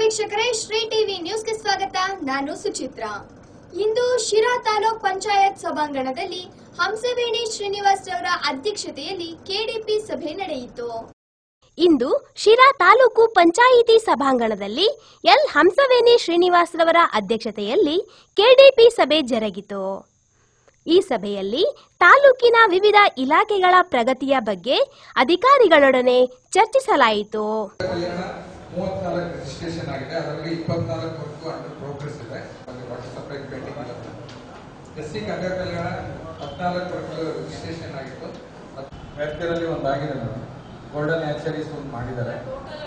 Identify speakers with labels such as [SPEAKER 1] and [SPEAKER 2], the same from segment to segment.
[SPEAKER 1] ವೀಕ್ಷಕರೇ ಶ್ರೀ ಟಿವಿ ನ್ಯೂಸ್ಗೆ ಸ್ವಾಗತ ನಾನು ಸುಚಿತ್ರಾ ಇಂದು ಶಿರಾ ತಾಲೂಕ್ ಪಂಚಾಯತ್ ಸಭಾಂಗಣದಲ್ಲಿ ಹಂಸವೇಣಿ ಶ್ರೀನಿವಾಸ್ ರವರ ಅಧ್ಯಕ್ಷತೆಯಲ್ಲಿ ಕೆಡಿಪಿ ಸಭೆ ನಡೆಯಿತು
[SPEAKER 2] ಇಂದು ಶಿರಾ ತಾಲೂಕು ಪಂಚಾಯಿತಿ ಸಭಾಂಗಣದಲ್ಲಿ ಎಲ್ ಹಂಸವೇಣಿ ಶ್ರೀನಿವಾಸ್ರವರ ಅಧ್ಯಕ್ಷತೆಯಲ್ಲಿ ಕೆಡಿಪಿ ಸಭೆ ಜರುಗಿತು ಈ ಸಭೆಯಲ್ಲಿ ತಾಲೂಕಿನ ವಿವಿಧ ಇಲಾಖೆಗಳ ಪ್ರಗತಿಯ ಬಗ್ಗೆ ಅಧಿಕಾರಿಗಳೊಡನೆ ಚರ್ಚಿಸಲಾಯಿತು
[SPEAKER 3] ಕಲ್ಯಾಣ ಮೂವತ್ನಾಲ್ಕು ರಿಜಿಸ್ಟ್ರೇಷನ್ ಆಗಿದೆ ಅದರಲ್ಲಿ ಇಪ್ಪತ್ನಾಲ್ಕು ವರ್ಕು ಅಂಡರ್ ಪ್ರೋಗ್ರೆಸ್ ಇದೆ ವಾಟರ್ ಸಪ್ಲೈ ಪೇಂಟಿಂಗ್ ಟೆಸ್ಟಿಂಗ್ ಅಗ್ರ ಕಲ್ಯಾಣ ಹದಿನಾಲ್ಕು ವರ್ಕ್ ರಿಜಿಸ್ಟ್ರೇಷನ್ ಆಗಿತ್ತು ವೆಬ್ಕೇರಲ್ಲಿ ಒಂದು ಆಗಿದೆ ಮೇಡಮ್ ಗೋಲ್ಡನ್ ಆಕ್ಸರೀಸ್ ಒಂದು ಮಾಡಿದ್ದಾರೆ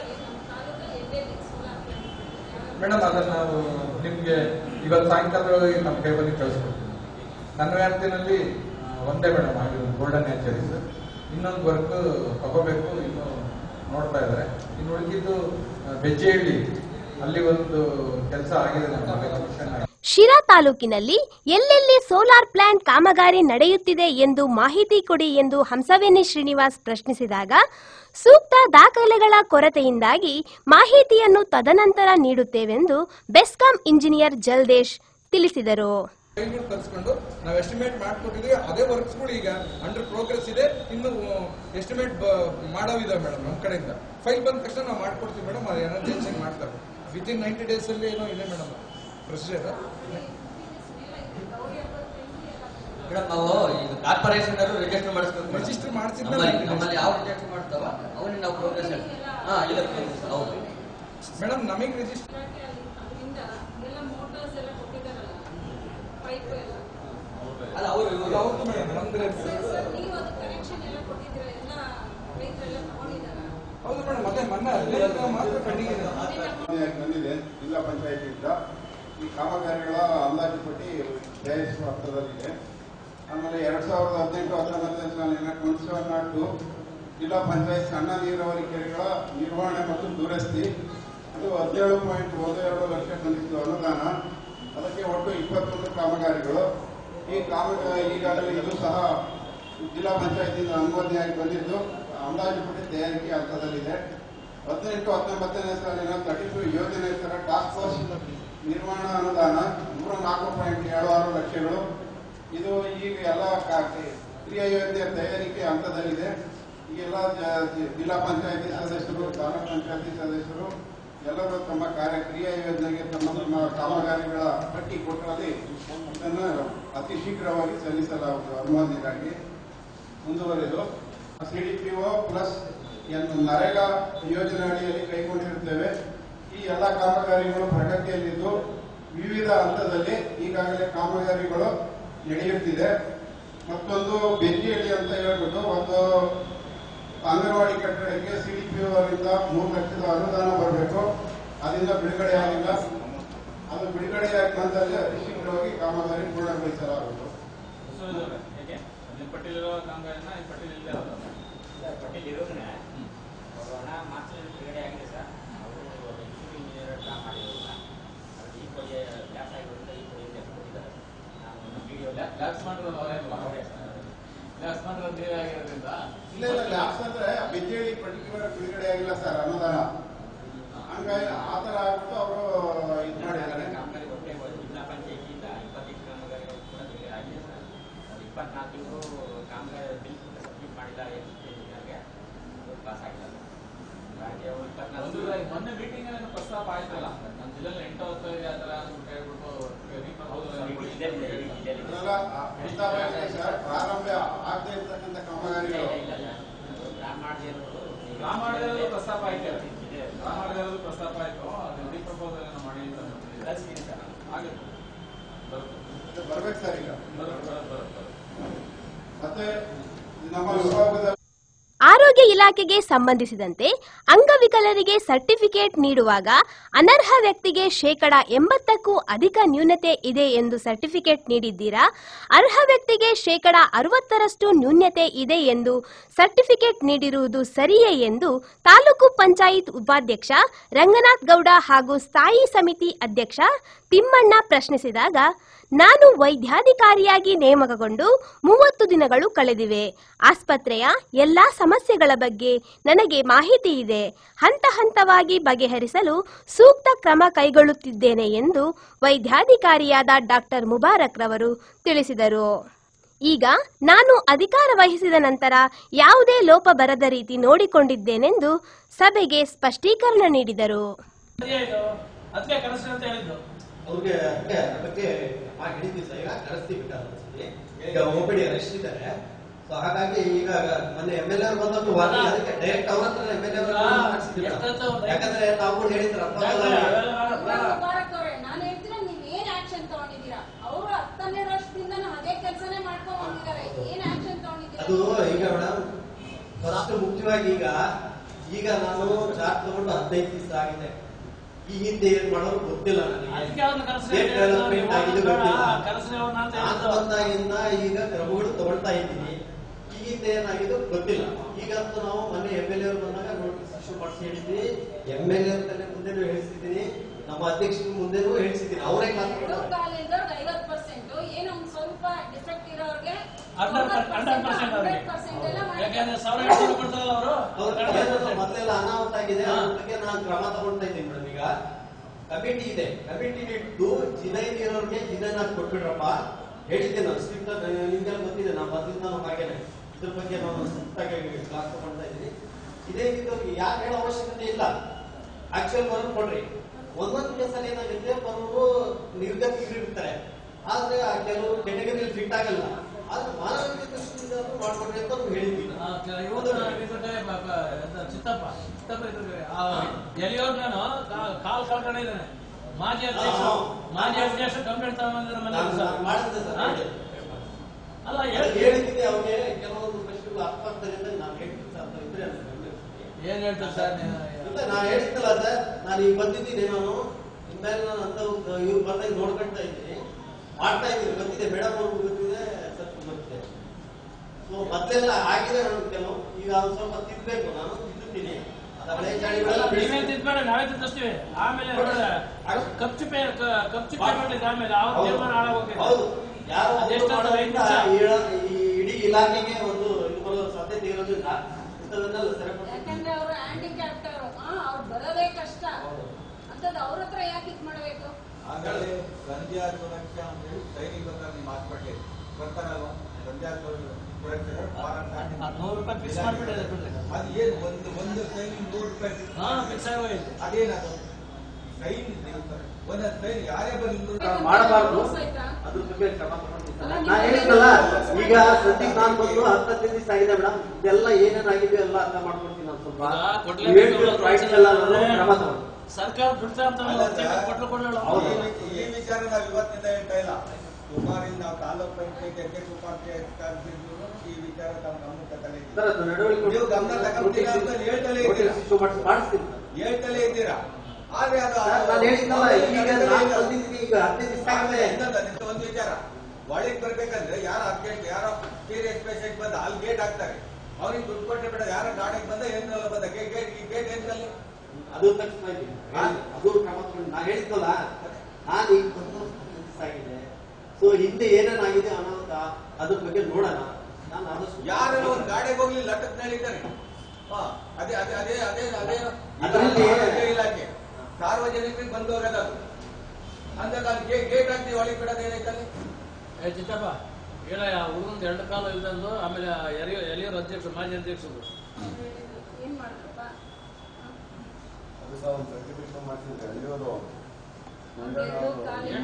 [SPEAKER 3] ಮೇಡಮ್ ಅದನ್ನ ನಾವು ನಿಮ್ಗೆ ಇವತ್ತು ಸಾಯಂಕಾಲದೊಳಗೆ ನಮ್ಮ ಟೇಬಲ್ಗೆ ಕಳಿಸ್ಕೊಡ್ತೀವಿ ನನ್ನ ವ್ಯಾಪ್ತಿನಲ್ಲಿ ಆ, ಒಂದೇ ಮೇಡಮ್ ಆಗಿರೋದು ಗೋಲ್ಡನ್ ನ್ಯಾಚರೀಸ್ ಇನ್ನೊಂದು ವರ್ಕ್ ತಗೋಬೇಕು ಇನ್ನು ನೋಡ್ತಾ ಇದ್ದಾರೆ ಇನ್ನು ಉಳಿದಿದ್ದು ಆ, ಬೆಜ್ಜೆಹಳ್ಳಿ ಅಲ್ಲಿ ಒಂದು ಕೆಲಸ ಆಗಿದೆ ಮೇಡಮ್ ಕಮಿಷನ್ ಆಗಿದೆ
[SPEAKER 2] ಶಿರಾ ತಾಲೂಕಿನಲ್ಲಿ ಎಲ್ಲೆಲ್ಲಿ ಸೋಲಾರ್ ಪ್ಲಾಂಟ್ ಕಾಮಗಾರಿ ನಡೆಯುತ್ತಿದೆ ಎಂದು ಮಾಹಿತಿ ಕೊಡಿ ಎಂದು ಹಂಸವೇಣಿ ಶ್ರೀನಿವಾಸ್ ಪ್ರಶ್ನಿಸಿದಾಗ ಸೂಕ್ತ ದಾಖಲೆಗಳ ಕೊರತೆಯಿಂದಾಗಿ ಮಾಹಿತಿಯನ್ನು ತದನಂತರ ನೀಡುತ್ತೇವೆಂದು ಬೆಸ್ಕಾಂ ಇಂಜಿನಿಯರ್ ಜಲ್ದೇಶ್ ತಿಳಿಸಿದರು
[SPEAKER 3] ಫೈಲ್ಗಳು ತರಿಸ್ಕೊಂಡು ನಾವು ಎಸ್ಟಿಮೇಟ್ ಮಾಡ್ಕೊಟ್ಟಿದ್ವಿ ಅದೇ ವರ್ಕ್ಸ್ಗಳು ಈಗ ಅಂಡರ್ ಪ್ರೋಗ್ರೆಸ್ ಇದೆ ಇನ್ನು ಎಸ್ಟಿಮೇಟ್ ಮಾಡೋವಿದೆ ಮೇಡಮ್ ನಮ್ಮ ಕಡೆಯಿಂದ ಫೈಲ್ ಬಂದ ತಕ್ಷಣ ನಾವು ಮಾಡ್ಕೊಡ್ತೀವಿ ಮೇಡಮ್ ಅದು ಎನರ್ಜೆನ್ಸಿ ಮಾಡ್ತಾರೆ ವಿತ್ ಇನ್ ನೈಂಟಿ ಡೇಸ್ ಅಲ್ಲಿ ಏನೋ ಇದೆ ಮೇಡಮ್ ಪ್ರೊಸೀಜರ್
[SPEAKER 4] ಮೇಡಮ್ ನಾವು ಈಗ ಕಾರ್ಪೊರೇಷನ್ ರಿಜಿಸ್ಟರ್ ಮಾಡಿಸ್ಬೇಕು
[SPEAKER 3] ರಿಜಿಸ್ಟರ್ ಮಾಡ್ಸಿದ್ಮೇಲೆ
[SPEAKER 4] ನಮ್ಮಲ್ಲಿ
[SPEAKER 3] 90 days.
[SPEAKER 4] ನಮ್ಮಲ್ಲಿ ಯಾವ ರಿಜಿಸ್ಟರ್ ಮಾಡ್ತಾವ ಅವನಿಗೆ ನಾವು ಪ್ರೋಗ್ರೆಸ್ ಹಾ ಇದೆ progress. ಹೌದು
[SPEAKER 3] ಮೇಡಮ್ ನಮಗೆ ರಿಜಿಸ್ಟರ್
[SPEAKER 5] ಅದರಿಂದ ಎಲ್ಲ ಮೋಟಾರ್ಸ್ ಎಲ್ಲ ಕೊಟ್ಟಿದ್ದಾರಲ್ಲ ಪೈಪ್ ಎಲ್ಲ
[SPEAKER 4] ಅಲ್ಲ ಅವರು
[SPEAKER 3] ಹೌದು ಮೇಡಮ್ ಅಂದ್ರೆ
[SPEAKER 5] ಸರ್ ನೀವು ಅದು ಕನೆಕ್ಷನ್ ಎಲ್ಲ ಕೊಟ್ಟಿದ್ದೀರ ಎಲ್ಲ ರೈತರೆಲ್ಲ ತಗೊಂಡಿದ್ದಾರ
[SPEAKER 3] ಹೌದು ಮೇಡಮ್ ಅದೇ ಮೊನ್ನೆ ಹದಿನೈದು ಮಾತ್ರ ಪೆಂಡಿಂಗ್ ಇದೆ
[SPEAKER 6] ಬಂದಿದೆ ಜಿಲ್ಲಾ ಪಂಚಾಯತಿಯಿಂದ ಈ ಕಾಮಗಾರಿಗಳ ಅಂದಾಜು ಪಟ್ಟಿ ತಯಾರಿಸುವ ಹಂತದಲ್ಲಿದೆ ಆಮೇಲೆ ಎರಡ್ ಸಾವಿರದ ಹದಿನೆಂಟು ಹತ್ತೊಂಬತ್ತನೇ ಸಾಲಿನ ಟ್ವೆಂಟಿ ಸೆವೆನ್ ನಾಟ್ ಟು ಜಿಲ್ಲಾ ಪಂಚಾಯತ್ ಸಣ್ಣ ನೀರಾವರಿ ಕೆರೆಗಳ ನಿರ್ವಹಣೆ ಮತ್ತು ದುರಸ್ತಿ ಅದು ಹದಿನೇಳು ಪಾಯಿಂಟ್ ಒಂದು ಎರಡು ಲಕ್ಷ ಬಂದಿದ್ದು ಅನುದಾನ ಅದಕ್ಕೆ ಒಟ್ಟು ಇಪ್ಪತ್ತೊಂದು ಕಾಮಗಾರಿಗಳು ಈ ಕಾಮಗಾರಿ ಈಗಾಗಲೇ ಇದು ಸಹ ಜಿಲ್ಲಾ ಪಂಚಾಯತಿಯಿಂದ ಅನುಮೋದನೆಯಾಗಿ ಬಂದಿದ್ದು ಅಂದಾಜು ಪಟ್ಟಿ ತಯಾರಿಕೆ ಹಂತದಲ್ಲಿದೆ ಹದಿನೆಂಟು ಹತ್ತೊಂಬತ್ತನೇ ಸಾಲಿನ ತರ್ಟಿ ಟು ಯೋಜನೆ ತರ ಟಾಸ್ಕ್ ಫೋರ್ಸ್ ನಿರ್ವಹಣಾ ಅನುದಾನ ನೂರ ನಾಲ್ಕು ಪಾಯಿಂಟ್ ಏಳು ಆರು ಲಕ್ಷಗಳು ಇದು ಈಗ ಎಲ್ಲ ಕಾ- ಕ್ರಿಯಾ ಯೋಜನೆಯ ತಯಾರಿಕೆ ಹಂತದಲ್ಲಿದೆ ಈಗೆಲ್ಲ ಜ- ಜಿಲ್ಲಾ ಪಂಚಾಯತಿ ಸದಸ್ಯರು ತಾಲೂಕ್ ಪಂಚಾಯತಿ ಸದಸ್ಯರು ಎಲ್ಲರೂ ತಮ್ಮ ಕಾರ್ಯ ಕ್ರಿಯಾ ಯೋಜನೆಗೆ ತಮ್ಮ ತಮ್ಮ ಕಾಮಗಾರಿಗಳ ಪಟ್ಟಿ ಕೊಟ್ಟರಲ್ಲಿ ಇದನ್ನು ಅತಿ ಶೀಘ್ರವಾಗಿ ಸಲ್ಲಿಸಲಾಗುವುದು ಅನುಮೋದನೆಗಾಗಿ ಮುಂದುವರೆದು ಸಿಡಿಪಿಒ ಪ್ಲಸ್ ಏನು ನರೇಗಾ ಯೋಜನೆ ಅಡಿಯಲ್ಲಿ ಕೈಗೊಂಡಿರುತ್ತೇವೆ ಈ ಎಲ್ಲ ಕಾಮಗಾರಿಗಳು ಪ್ರಗತಿಯಲ್ಲಿದ್ದು ವಿವಿಧ ಹಂತದಲ್ಲಿ ಈಗಾಗಲೇ ಕಾಮಗಾರಿಗಳು ನಡೆಯುತ್ತಿದೆ ಮತ್ತೊಂದು ಬೆಜ್ಜಿಹಳ್ಳಿ ಅಂತ ಹೇಳ್ಬಿಟ್ಟು ಒಂದು ಅಂಗನವಾಡಿ ಕಟ್ಟಡಕ್ಕೆ ಸಿಡಿಪಿಒ ಅವರಿಂದ ಮೂರು ಲಕ್ಷದ ಅನುದಾನ ಬರಬೇಕು ಅದರಿಂದ ಬಿಡುಗಡೆ ಆಗಿಲ್ಲ ಅದು ಬಿಡುಗಡೆಯಾದ ನಂತರದಲ್ಲಿ ಅತಿ ಶೀಘ್ರವಾಗಿ ಕಾಮಗಾರಿ ಪೂರ್ಣಗೊಳಿಸಲಾಗುವುದು
[SPEAKER 7] ಪಟ್ಟಿಲಿರೋ ಕಾಮಗಾರಿನ ಈ ಪಟ್ಟಿಲಿ ಇಲ್ಲದೆ ಇರೋದು
[SPEAKER 8] ಪಟ್ಟಿಲಿರೋದನ್ನ ಅವರು ಹಣ ಮಾತ್ರ ಬಿಡುಗಡೆ ಆಗಿದೆ ಸರ್ ಅವರು ಇಂಜಿನಿಯರ್ ಹತ್ರ ಮಾಡಿರೋಲ್ಲ ಅದು ಈ ಕೊಡಿ ಲ್ಯಾಪ್ಸ್ ಆಗಿರೋದ್ರಿಂದ ಈ ಕೊಡಿಯಿಂದ ಕೊಟ್ಟಿದ್ದಾರೆ ನಾವು ನಮ್ಮ ವಿಡಿಯೋ
[SPEAKER 7] ಲ್ಯಾಬ್ಸ್ ಮಾಡಿರೋದು ಅವರೇ ಅಲ್ವಾ ಲ್ಯಾಬ್ಸ್ ಮಾಡಿರೋದು ನೀವೇ ಆಗಿರೋದ್ರಿಂದ
[SPEAKER 6] ಇಲ್ಲ ಇಲ್ಲ ಲ್ಯಾಬ್ಸ್ ಅಂದ್ರೆ ಬೆಜ್ಜೇಳಿ ಪರ್ಟಿಕ್ಯುಲರ್ ಬಿಡುಗಡೆ ಆಗಿಲ್ಲ ಸರ್ ಅನುದಾನ ಹಂಗಾಗಿ ಆ ತರ ಆಗ್ಬಿಟ್ಟು ಅವರು ಇದು ಮಾಡಿದ್ದಾರೆ
[SPEAKER 8] ಕಾಮಗಾರಿ ಒಟ್ಟೆ ಜಿಲ್ಲಾ ಪಂಚಾಯತಿಯಿಂದ ಇಪ್ಪತ್ತೈದು ಕಾಮಗಾರಿಗಳು ಕೂಡ ಬಿಡುಗಡೆ ಆಗಿದೆ ಸರ್ ಅದು ಇಪ್ಪತ್ನಾಲ್ಕು ತಿಂಗಳು ಕಾಮಗಾರಿ ಬಿಲ್ ಸಬ್ಮಿಟ್ ಮಾಡಿದ್ದಾರೆ ಇಂಜಿನಿಯರ್ಗೆ ಅದು ಪಾಸ್ ಆಗಿಲ್ಲ ಸರ್ ಹಾಗೆ ಅವರು
[SPEAKER 7] ಒಂದು
[SPEAKER 8] ಇಪ್ಪತ್ನಾಲ್ಕು
[SPEAKER 7] ಮೊನ್ನೆ ಮೀಟಿಂಗ್ ಅಲ್ಲಿ ಪ್ರಸ್ತಾಪ ಆಯ್ತಲ್ಲ ನಮ್ಮ ಜಿಲ್ಲೆಯಲ್ಲಿ ಎಂಟು ಹೊತ್ತಿಗೆ ಆ ಥರ ಅಂತ ಹೇಳ್ಬಿಟ್ಟು
[SPEAKER 8] ಇದೆ, ಇದೆ, ಇದೆ, ಇದೆ.
[SPEAKER 6] ಅದೆಲ್ಲ ಪ್ರಸ್ತಾಪ ಇದೆ ಸರ್ ಪ್ರಾರಂಭ ಆಗದೆ ಇರ್ತಕ್ಕಂಥ ಕಾಮಗಾರಿಗಳು
[SPEAKER 8] ಇಲ್ಲ ಇಲ್ಲ ಗ್ರಾಮ ಮಾಡಿರೋದು
[SPEAKER 7] ಗ್ರಾಮ ಮಾಡಿರೋದು ಪ್ರಸ್ತಾಪ ಆಯ್ತು
[SPEAKER 8] ಇದೆ
[SPEAKER 7] ಗ್ರಾಮ ಮಾಡಿರೋದು ಪ್ರಸ್ತಾಪ ಆಯ್ತು ಅದು ರಿಪ್ರಪೋಸಲ್ ಏನೋ ಮಾಡಿ ಅಂತ ಅಂದ್ಬಿಟ್ಟಿದೆ.
[SPEAKER 8] ಕಳಿಸ್ತೀನಿ ಸರ್
[SPEAKER 7] ಆಗುತ್ತೆ ಬರುತ್ತೆ
[SPEAKER 6] ಇದು ಬರ್ಬೇಕು ಸರ್ ಈಗ
[SPEAKER 7] ಬರುತ್ತೆ ಬರುತ್ತೆ ಬರುತ್ತೆ
[SPEAKER 6] ಮತ್ತೆ ನಮ್ಮ ವಿಭಾಗದ
[SPEAKER 2] ಆರೋಗ್ಯ ಇಲಾಖೆಗೆ ಸಂಬಂಧಿಸಿದಂತೆ ಅಂಗವಿಕಲರಿಗೆ ಸರ್ಟಿಫಿಕೇಟ್ ನೀಡುವಾಗ ಅನರ್ಹ ವ್ಯಕ್ತಿಗೆ ಶೇಕಡ ಎಂಬತ್ತಕ್ಕೂ ಅಧಿಕ ನ್ಯೂನತೆ ಇದೆ ಎಂದು ಸರ್ಟಿಫಿಕೇಟ್ ನೀಡಿದ್ದೀರಾ ಅರ್ಹ ವ್ಯಕ್ತಿಗೆ ಶೇಕಡ ಅರವತ್ತರಷ್ಟು ನ್ಯೂನ್ಯತೆ ಇದೆ ಎಂದು ಸರ್ಟಿಫಿಕೇಟ್ ನೀಡಿರುವುದು ಸರಿಯೇ ಎಂದು ತಾಲೂಕು ಪಂಚಾಯತ್ ಉಪಾಧ್ಯಕ್ಷ ರಂಗನಾಥ್ ಗೌಡ ಹಾಗೂ ಸ್ಥಾಯಿ ಸಮಿತಿ ಅಧ್ಯಕ್ಷ ತಿಮ್ಮಣ್ಣ ಪ್ರಶ್ನಿಸಿದಾಗ ನಾನು ವೈದ್ಯಾಧಿಕಾರಿಯಾಗಿ ನೇಮಕಗೊಂಡು ಮೂವತ್ತು ದಿನಗಳು ಕಳೆದಿವೆ ಆಸ್ಪತ್ರೆಯ ಎಲ್ಲಾ ಸಮಸ್ಯೆಗಳ ಬಗ್ಗೆ ನನಗೆ ಮಾಹಿತಿ ಇದೆ ಹಂತ ಹಂತವಾಗಿ ಬಗೆಹರಿಸಲು ಸೂಕ್ತ ಕ್ರಮ ಕೈಗೊಳ್ಳುತ್ತಿದ್ದೇನೆ ಎಂದು ವೈದ್ಯಾಧಿಕಾರಿಯಾದ ಡಾಕ್ಟರ್ ಮುಬಾರಕ್ ರವರು ತಿಳಿಸಿದರು ಈಗ ನಾನು ಅಧಿಕಾರ ವಹಿಸಿದ ನಂತರ ಯಾವುದೇ ಲೋಪ ಬರದ ರೀತಿ ನೋಡಿಕೊಂಡಿದ್ದೇನೆಂದು ಸಭೆಗೆ ಸ್ಪಷ್ಟೀಕರಣ ನೀಡಿದರು
[SPEAKER 9] ಅದಕ್ಕೆ ಕರೆಸಿ ಅಂತ ಹೇಳಿದ್ದು
[SPEAKER 10] ಅವ್ರಿಗೆ ಅದಕ್ಕೆ ಅದ್ರ ಬಗ್ಗೆ ಆ ಹಿಡಿತೀವಿ ಸರ್ ಈಗ ಕರೆಸ್ತೀವಿ ಬೇಕಾದ್ರೆ ಈಗ ಓಪಿಡಿ ಅರೆಸ್ಟ್ ಇದ್ದಾರೆ ಸೊ ಹಾಗಾಗಿ ಈಗ ಮೊನ್ನೆ ಎಮ್ ಎಲ್ ಎ ಬಂದದ್ದು ವಾದ ಅದಕ್ಕೆ ಡೈರೆಕ್ಟ್ ಅವ್ರ ಹತ್ರ ಎಮ್ ಎಲ್ ಎ ಯಾಕಂದ್ರೆ ತಾವು ಹೇಳಿದ್ರ
[SPEAKER 5] ಮುಬಾರಕ್ ಅವರೇ ನಾನು ಹೇಳ್ತೀನಿ ನೀವ್ ಏನ್ ಆಕ್ಷನ್ ತಗೊಂಡಿದ್ದೀರಾ ಅವರು ಹತ್ತನ್ನೆರಡು ವರ್ಷದಿಂದ ಅದೇ ಕೆಲಸನೇ ಮಾಡ್ಕೊಂಡ್ ಬಂದಿದ್ದಾರೆ ಏನ್ ಆಕ್ಷನ್ ತಗೊಂಡಿದ್ದೀರಾ
[SPEAKER 10] ಅದು ಈಗ ಮೇಡಮ್ ಫಸ್ಟ್ ಮುಖ್ಯವಾಗಿ ಈಗ ಈಗ ನಾನು ಚಾರ್ಜ್ ತಗೊಂಡು ಹದಿನೈದು ದಿವಸ ಆಗಿದೆ ಈ ಹಿಂದೆ ಏನ್ ಮಾಡೋದು ಗೊತ್ತಿಲ್ಲ
[SPEAKER 9] ಅದಕ್ಕೆ ಅವ್ರನ್ನ ಕರೆಸಿ
[SPEAKER 10] ಸ್ಟೇಟ್ ಡೆವಲಪ್ಮೆಂಟ್ ಆಗಿದೆ ಗೊತ್ತಿಲ್ಲ
[SPEAKER 9] ಕರೆಸಿ ಅವ್ರನ್ನ ಅಂತ
[SPEAKER 10] ನಾನು
[SPEAKER 9] ಹೇಳಿದ್ದು
[SPEAKER 10] ಬಂದಾಗಿಂದ ಈಗ ಕ್ರಮಗಳು ತಗೊಳ್ತಾ ಇದ್ದೀನಿ ಈಗಿಂದ ಏನಾಗಿದೆ ಗೊತ್ತಿಲ್ಲ ಈಗಂತೂ ನಾವು ಮೊನ್ನೆ ಎಮ್ ಎಲ್ ಎ ಬಂದಾಗ ನೋಟಿಸ್ ಇಶ್ಯೂ ಮಾಡಿಸಿ ಹೇಳಿದ್ವಿ ಎಮ್ ಎಲ್ ಎ ಅಂತಲೇ ಮುಂದೆನೂ ಹೇಳಿಸಿದ್ದೀನಿ ನಮ್ಮ ಅಧ್ಯಕ್ಷರ ಮುಂದೆನೂ ಹೇಳಿಸಿದ್ದೀನಿ ಅವರೇ
[SPEAKER 5] ಎರಡು ಕಾಲಿಂದವ್ರಿಗೆ ಐವತ್ ಪರ್ಸೆಂಟ್ ಏನೋ ಒಂದ್ ಸ್ವಲ್ಪ ಡಿಫೆಕ್ಟ್ ಇರೋರ್ಗೆ
[SPEAKER 9] ಹಂಡ್ರೆಡ್ ಹಂಡ್ರೆಡ್ ಪರ್ಸೆಂಟ್ ಅವ್ರಿಗೆ
[SPEAKER 5] ಪರ್ಸೆಂಟ್ ಎಲ್ಲ
[SPEAKER 9] ಯಾಕಂದ್ರೆ ಸಾವಿರ ಎರಡು ಸಾವಿರ ಕೊಡ್ತಾರಲ್ಲ ಅವರು
[SPEAKER 10] ಅವ್ರ ಮೊದಲೆಲ್ಲ ಅನಾಹುತ ಆಗಿದೆ ಅದ್ರ ಬಗ್ಗೆ ನಾನು ಕ್ರಮ ತಗೊಳ್ತಾ ಇದ್ದೀನಿ ಮೇಡಮ್ ಈಗ ಕಮಿಟಿ ಇದೆ ಕಮಿಟಿ ಇಟ್ಟು ಜಿನೈನ್ ಇರೋರಿಗೆ ಜಿನೈನ್ ಆಗಿ ಕೊಟ್ಬಿಡ್ರಪ್ಪ ಹೇಳಿದ್ದೆ ನಾನು ಸ್ಟ್ರಿಕ್ಟ್ ನಿಮ್ಗೆಲ್ಲ ಗೊತ್ತಿದೆ ನಾನು ಮೊದಲಿಂದ ನಾವು ಹಾಗೇನೆ ಇದ್ರ ಬಗ್ಗೆ ನಾನು ಸ್ಟ್ರಿಕ್ಟ್ ಆಗಿ ಕ್ಲಾಸ್ ತಗೊಳ್ತಾ ಇದ್ದೀನಿ ಇದೇ ರೀತಿ ಯಾರು ಹೇಳೋ ಅವಶ್ಯಕತೆ ಇಲ್ಲ ಆಕ್ಚುಯಲ್ ಬರೋದು ಕೊಡ್ರಿ ಒಂದೊಂದು ಕೇಸಲ್ಲಿ ಏನಾಗುತ್ತೆ ಬರೋರು ನಿರ್ಗತಿಕರಿರ್ತಾರೆ ಆದ್ರೆ ಆ ಕೆಲವು ಕೆಟಗರಿ ಫಿಟ್ ಆಗಲ್ಲ ಆದ್ರೆ ಮಾನವೀಯ ದೃಷ್ಟಿಯಿಂದ ಅದು ಮಾಡ್ಕೊಡ್ರಿ ಅಂತ ನಾವು ಹೇಳಿದ್ವಿ
[SPEAKER 9] ಇವತ್ತು ಇದ್ರಲ್ಲಿ ಬ- ಬ- ಎಂತ ಚಿತ್ತಪ್ಪ ಚಿತ್ತಪ್ಪ ಇದ್ರಲ್ಲಿ ಆ ಎಲಿಯೋರ್ ನಾನು ಕಾ- ಕಾಲ್ ಕಳ್ಕೊಂಡಿದ್ದೇನೆ ಮಾಜಿ ಅಧ್ಯಕ್ಷ
[SPEAKER 10] ಹಾ.
[SPEAKER 9] ಮಾಜಿ ಅಧ್ಯಕ್ಷ ಕಂಪ್ಲೇಂಟ್ ತಗೊಂಡಿದ್ರೆ ಮನೆ
[SPEAKER 10] ನಾನು
[SPEAKER 9] ಸರ್
[SPEAKER 10] ಮಾಡಿಸಿದೆ ಸರ್
[SPEAKER 9] ಹಾ? ಅಲ್ಲ
[SPEAKER 10] ಅದು
[SPEAKER 9] ಹೇಳಿ
[SPEAKER 10] ಹೇಳಿದ್ದೆ ಅವ್ರಿಗೆ ಕೆಲವೊಂದು ಪ್ರಶ್ನೆಗಳು ಅರ್ಥ ಆಗ್ತದೆ ನಾನು ಹೇಳ್ತೀನಿ ಸರ್ ಅಂತ ಇದ್ರೆ ನಾನು ಗಮನಿಸ್ತೀನಿ.
[SPEAKER 9] ಏನ್ ಹೇಳ್ತಾರೆ ಸರ್ ನೀವು?
[SPEAKER 10] ಇಲ್ಲ ನಾನು ಹೇಳಿದ್ದಲ್ಲ ಸರ್ ನಾನು ಈಗ ಬಂದಿದ್ದೀನಿ ನಾನು ಇನ್ಮೇಲೆ ನಾನು ಅಂತ ಇವ್ರು ಬಂದಾಗ ನೋಡ್ಕೊಳ್ತಾ ಇದ್ದೀನಿ ಮಾಡ್ತಾ ಇದ್ದೀನಿ ಗೊತ್ತಿದೆ ಮೇಡಮ್ ಅವ್ರಿಗೂ ಗೊತ್ತಿದೆ ಸರ್ ಗೊತ್ತಿದೆ ಸೊ ಮೊದಲೆಲ್ಲ ಆಗಿದೆ ನಾನು ಕೆಲವು ಈಗ ಒಂದು ಸ್ವಲ್ಪ ತಿದ್ಬೇಕು ನಾನು ತಿದ್ದುತ್ತೀನಿ ಅದು ಹಳೆ ಚಾಳಿಗಳೆಲ್ಲ
[SPEAKER 9] ನೀವೇ
[SPEAKER 10] ಬಿಡಿಸ್ತೀನಿ.
[SPEAKER 9] ತಿದ್ಬೇಡ ನಾವೇ ತಿದ್ದಿಸ್ತೀವಿ ಆಮೇಲೆ ಖರ್ಚು ಪೇ ಖರ್ಚು ಪೇ ಮಾಡಿದ ಆಮೇಲೆ ಅವ್ರ
[SPEAKER 10] ಹೌದು.
[SPEAKER 9] ತೀರ್ಮಾನ ಹಾಳಾಗೋಗಿದೆ
[SPEAKER 10] ಹೌದು ಯಾರು
[SPEAKER 9] ಅದೆಷ್ಟು
[SPEAKER 10] ಒಂದು
[SPEAKER 9] ಅಂತ ಐದು
[SPEAKER 10] ಮಾಡೋದ್ರಿಂದ
[SPEAKER 9] ನಿಮಿಷ.
[SPEAKER 10] ಈ ಇಳ- ಈ ಇಡೀ ಇಲಾಖೆಗೆ ಒಂದು ಇದು ಬರೋ ಸಾಧ್ಯತೆ ಇರೋದ್ರಿಂದ ಇಂಥದನ್ನೆಲ್ಲ ಸರಿಪಡಿಸಿ
[SPEAKER 5] ಯಾಕಂದ್ರೆ ಅವರು ಹ್ಯಾಂಡಿಕ್ಯಾಪ್ಟ್ ಅವರು ಅವ್ರು ಬರೋದೇ ಕಷ್ಟ ಅಂತದ್ ಅವ್ರ ಹತ್ರ ಯಾಕೆ ಇದ್ ಮಾಡ್ಬೇಕು
[SPEAKER 3] ಆಗಲೇ ಗಂಜಾ ಸುರಕ್ಷಾ ಅಂತ ಹೇಳಿ ಟ್ರೈನಿಂಗ್ ಬಂದಾಗ ನಿಮ್ಮ ಹಾಸ್ಪಿಟ್ಲಿಗೆ ಬರ್ತಾರಲ್ವ ಗಂಜಾ ಸುರಕ್ಷೆ
[SPEAKER 9] ಅದ್ ನೂರು ರೂಪಾಯಿ ಫಿಕ್ಸ್ ಮಾಡ್ಬಿಟ್ಟಿದೆ ಬಿಡ್ರಿ
[SPEAKER 3] ಅದು ಏನು ಒಂದು ಒಂದು ಟ್ರೈನಿಂಗ್ ನೂರು ರೂಪಾಯಿ
[SPEAKER 9] ಹಾ ಫಿಕ್ಸ್ ಆಗೋಯ್ತು
[SPEAKER 3] ಅದೇನದು ಟ್ರೈನ್ ಒಂದೊಂದು ಟ್ರೈನ್ ಯಾರೇ ಬಂದ್ರು
[SPEAKER 10] ಮಾಡಬಾರ್ದು
[SPEAKER 5] ಮೋಸ ಆಯ್ತಾ?
[SPEAKER 10] ಅದ್ರ ಬಗ್ಗೆ ಕ್ರಮ ತಗೊಂಡಿದ್ದಾರೆ.
[SPEAKER 5] ಅಲ್ಲ,
[SPEAKER 10] ನಾ
[SPEAKER 5] ನೀವು
[SPEAKER 10] ಹೇಳಿದ್ನಲ್ಲ
[SPEAKER 5] ಹೇಳಿದ್ದು
[SPEAKER 10] ಈಗ ಸದ್ಯಕ್ಕೆ ನಾನು ಬಂದು ಹತ್ತತ್ತು ದಿವಸ ಆಗಿದೆ ಮೇಡಮ್ ಇದೆಲ್ಲ ಏನೇನಾಗಿದೆ ಎಲ್ಲ ಅರ್ಥ ಮಾಡ್ಕೊಡ್ತೀನಿ ನಾನು ಸ್ವಲ್ಪ
[SPEAKER 9] ಈಗ ಕೊಡ್ಲೇಬೇಕು
[SPEAKER 10] ನೀವು ಹೇಳ್ತಿರೋ points ಎಲ್ಲ ನಾನು ಕ್ರಮ ತಗೊಂಡು
[SPEAKER 9] ಸರ್ಕಾರ ಬಿಡ್ತಾ ಅಂತ
[SPEAKER 3] ಅಲ್ಲ ಸರ್.
[SPEAKER 9] ಕೊಟ್ಲು ಕೊಡಲ್ಲ
[SPEAKER 10] ಹೌದು.
[SPEAKER 3] ಈ ವಿ- ಈ ವಿಚಾರ ನಾವು ಇವತ್ತಿಂದ ಹೇಳ್ತಾ ಇಲ್ಲ ಸುಮಾರು ನಾವು ತಾಲೂಕ್ ಪಂಚಾಯತ್ ಉಪಾಧ್ಯಕ್ಷ ಈ ವಿಚಾರ ತಾವು ಗಮನಕ್ಕೆ ತಂದಿದ್ದೀವಿ.
[SPEAKER 10] ಸರ್ ಅದು ನಡವಳಿಕೆ
[SPEAKER 3] ನೀವು ಗಮನ ತಗೊಂಡಿಲ್ಲ ಅಂತ ಹೇಳ್ತಲೇ ಇದ್ದೀರಾ.
[SPEAKER 10] issue ಮಾಡ್ಸಿ- ಮಾಡಿಸ್ತೀನಿ
[SPEAKER 3] ಹೇಳ್ತಲೇ ಇದ್ದೀರಾ ಆದ್ರೆ ಅದು
[SPEAKER 10] ಸರ್, ನಾನು ಹೇಳಿದ್ನಲ್ಲ ಈಗ ನಾನು ಬಂದಿದ್ದೀನಿ ಈಗ ಹದಿನೈದು ದಿವಸ ಆಗಿದೆ
[SPEAKER 3] ಇನ್ನೊಂದು ಅದಕ್ಕೆ ಒಂದು ವಿಚಾರ ಒಳಗೆ ಬರ್ಬೇಕಂದ್ರೆ ಯಾರ ಅರ್ಜೆಂಟ್ ಯಾರೋ ಸೀರಿಯಸ್ ಪೇಷಂಟ್ ಬಂದ ಅಲ್ಲಿ ಗೇಟ್ ಹಾಕ್ತಾರೆ ಅವ್ರಿಗೆ ದುಡ್ಡು ಕೊಟ್ಟರೆ ಬೇಡ ಯಾರ ಗಾಡಿಗೆ ಬಂದ ಏನೆಲ್ಲ ಬಂದ ಗೇಟ್ ಗೇಟ್ ಗೇಟ್ ಏನಲ್ಲಿ
[SPEAKER 10] ಅದು ತಕ್ಷಣ ಇದ್ದೀನಿ. ಅದು ಕ್ರಮ ತಗೊಂಡು ನಾ ಹೇಳಿದ್ನಲ್ಲ ನಾನು ಈಗ ಬಂದು ಹದಿನೈದು ದಿವಸ ಆಗಿದೆ ಸೊ ಹಿಂದೆ ಏನೇನಾಗಿದೆ ಅನಾಹುತ ಅದ್ರ ಬಗ್ಗೆ ನೋಡೋಣ ನಾನು ಆದಷ್ಟು
[SPEAKER 3] ಯಾರೆಲ್ಲ ಒಂದು ಗಾಡಿಗೆ ಹೋಗ್ಲಿ ಲಟ್ಟಕ್ ಹೇಳಿದ್ದಾರೆ ಹಾ ಅದೇ ಅದೇ ಅದೇ ಅದೇ ಅದೇ
[SPEAKER 10] ಅದರಲ್ಲಿ-
[SPEAKER 3] ಆರೋಗ್ಯ ಇಲಾಖೆ ಸಾರ್ವಜನಿಕರಿಗೆ ಬಂದು ಹೋಗೋದು ಅಂದಾಗ ಅಲ್ಲಿ ಗೇಟ್ ಗೇಟ್ ಹಾಕ್ತೀವಿ ಒಳಗೆ ಬಿಡೋದು ಏನೈತಲ್ಲಿ
[SPEAKER 9] ಏ ಚಿತ್ತಪ್ಪ ಹೇಳ ಹುಡುಗಂದು ಎರಡು ಕಾಲು ಇಲ್ದಂದು ಆಮೇಲೆ ಎಲಿಯೋ ಎಲಿಯೋರ್ ಅಧ್ಯಕ್ಷರು ಮಾಜಿ ಅಧ್ಯಕ್ಷರು
[SPEAKER 5] ಏನ್ ಮಾಡ್ರಪ್ಪ
[SPEAKER 6] ಅದು ಸಹ ಒಂದು ಪ್ರತಿಭಟನೆ ಮಾಡ್ತಿದ್ರೆ ಅಲ್ಲಿಯವರು
[SPEAKER 5] ಒಂದೆರಡು ಕಾಲಿಂದ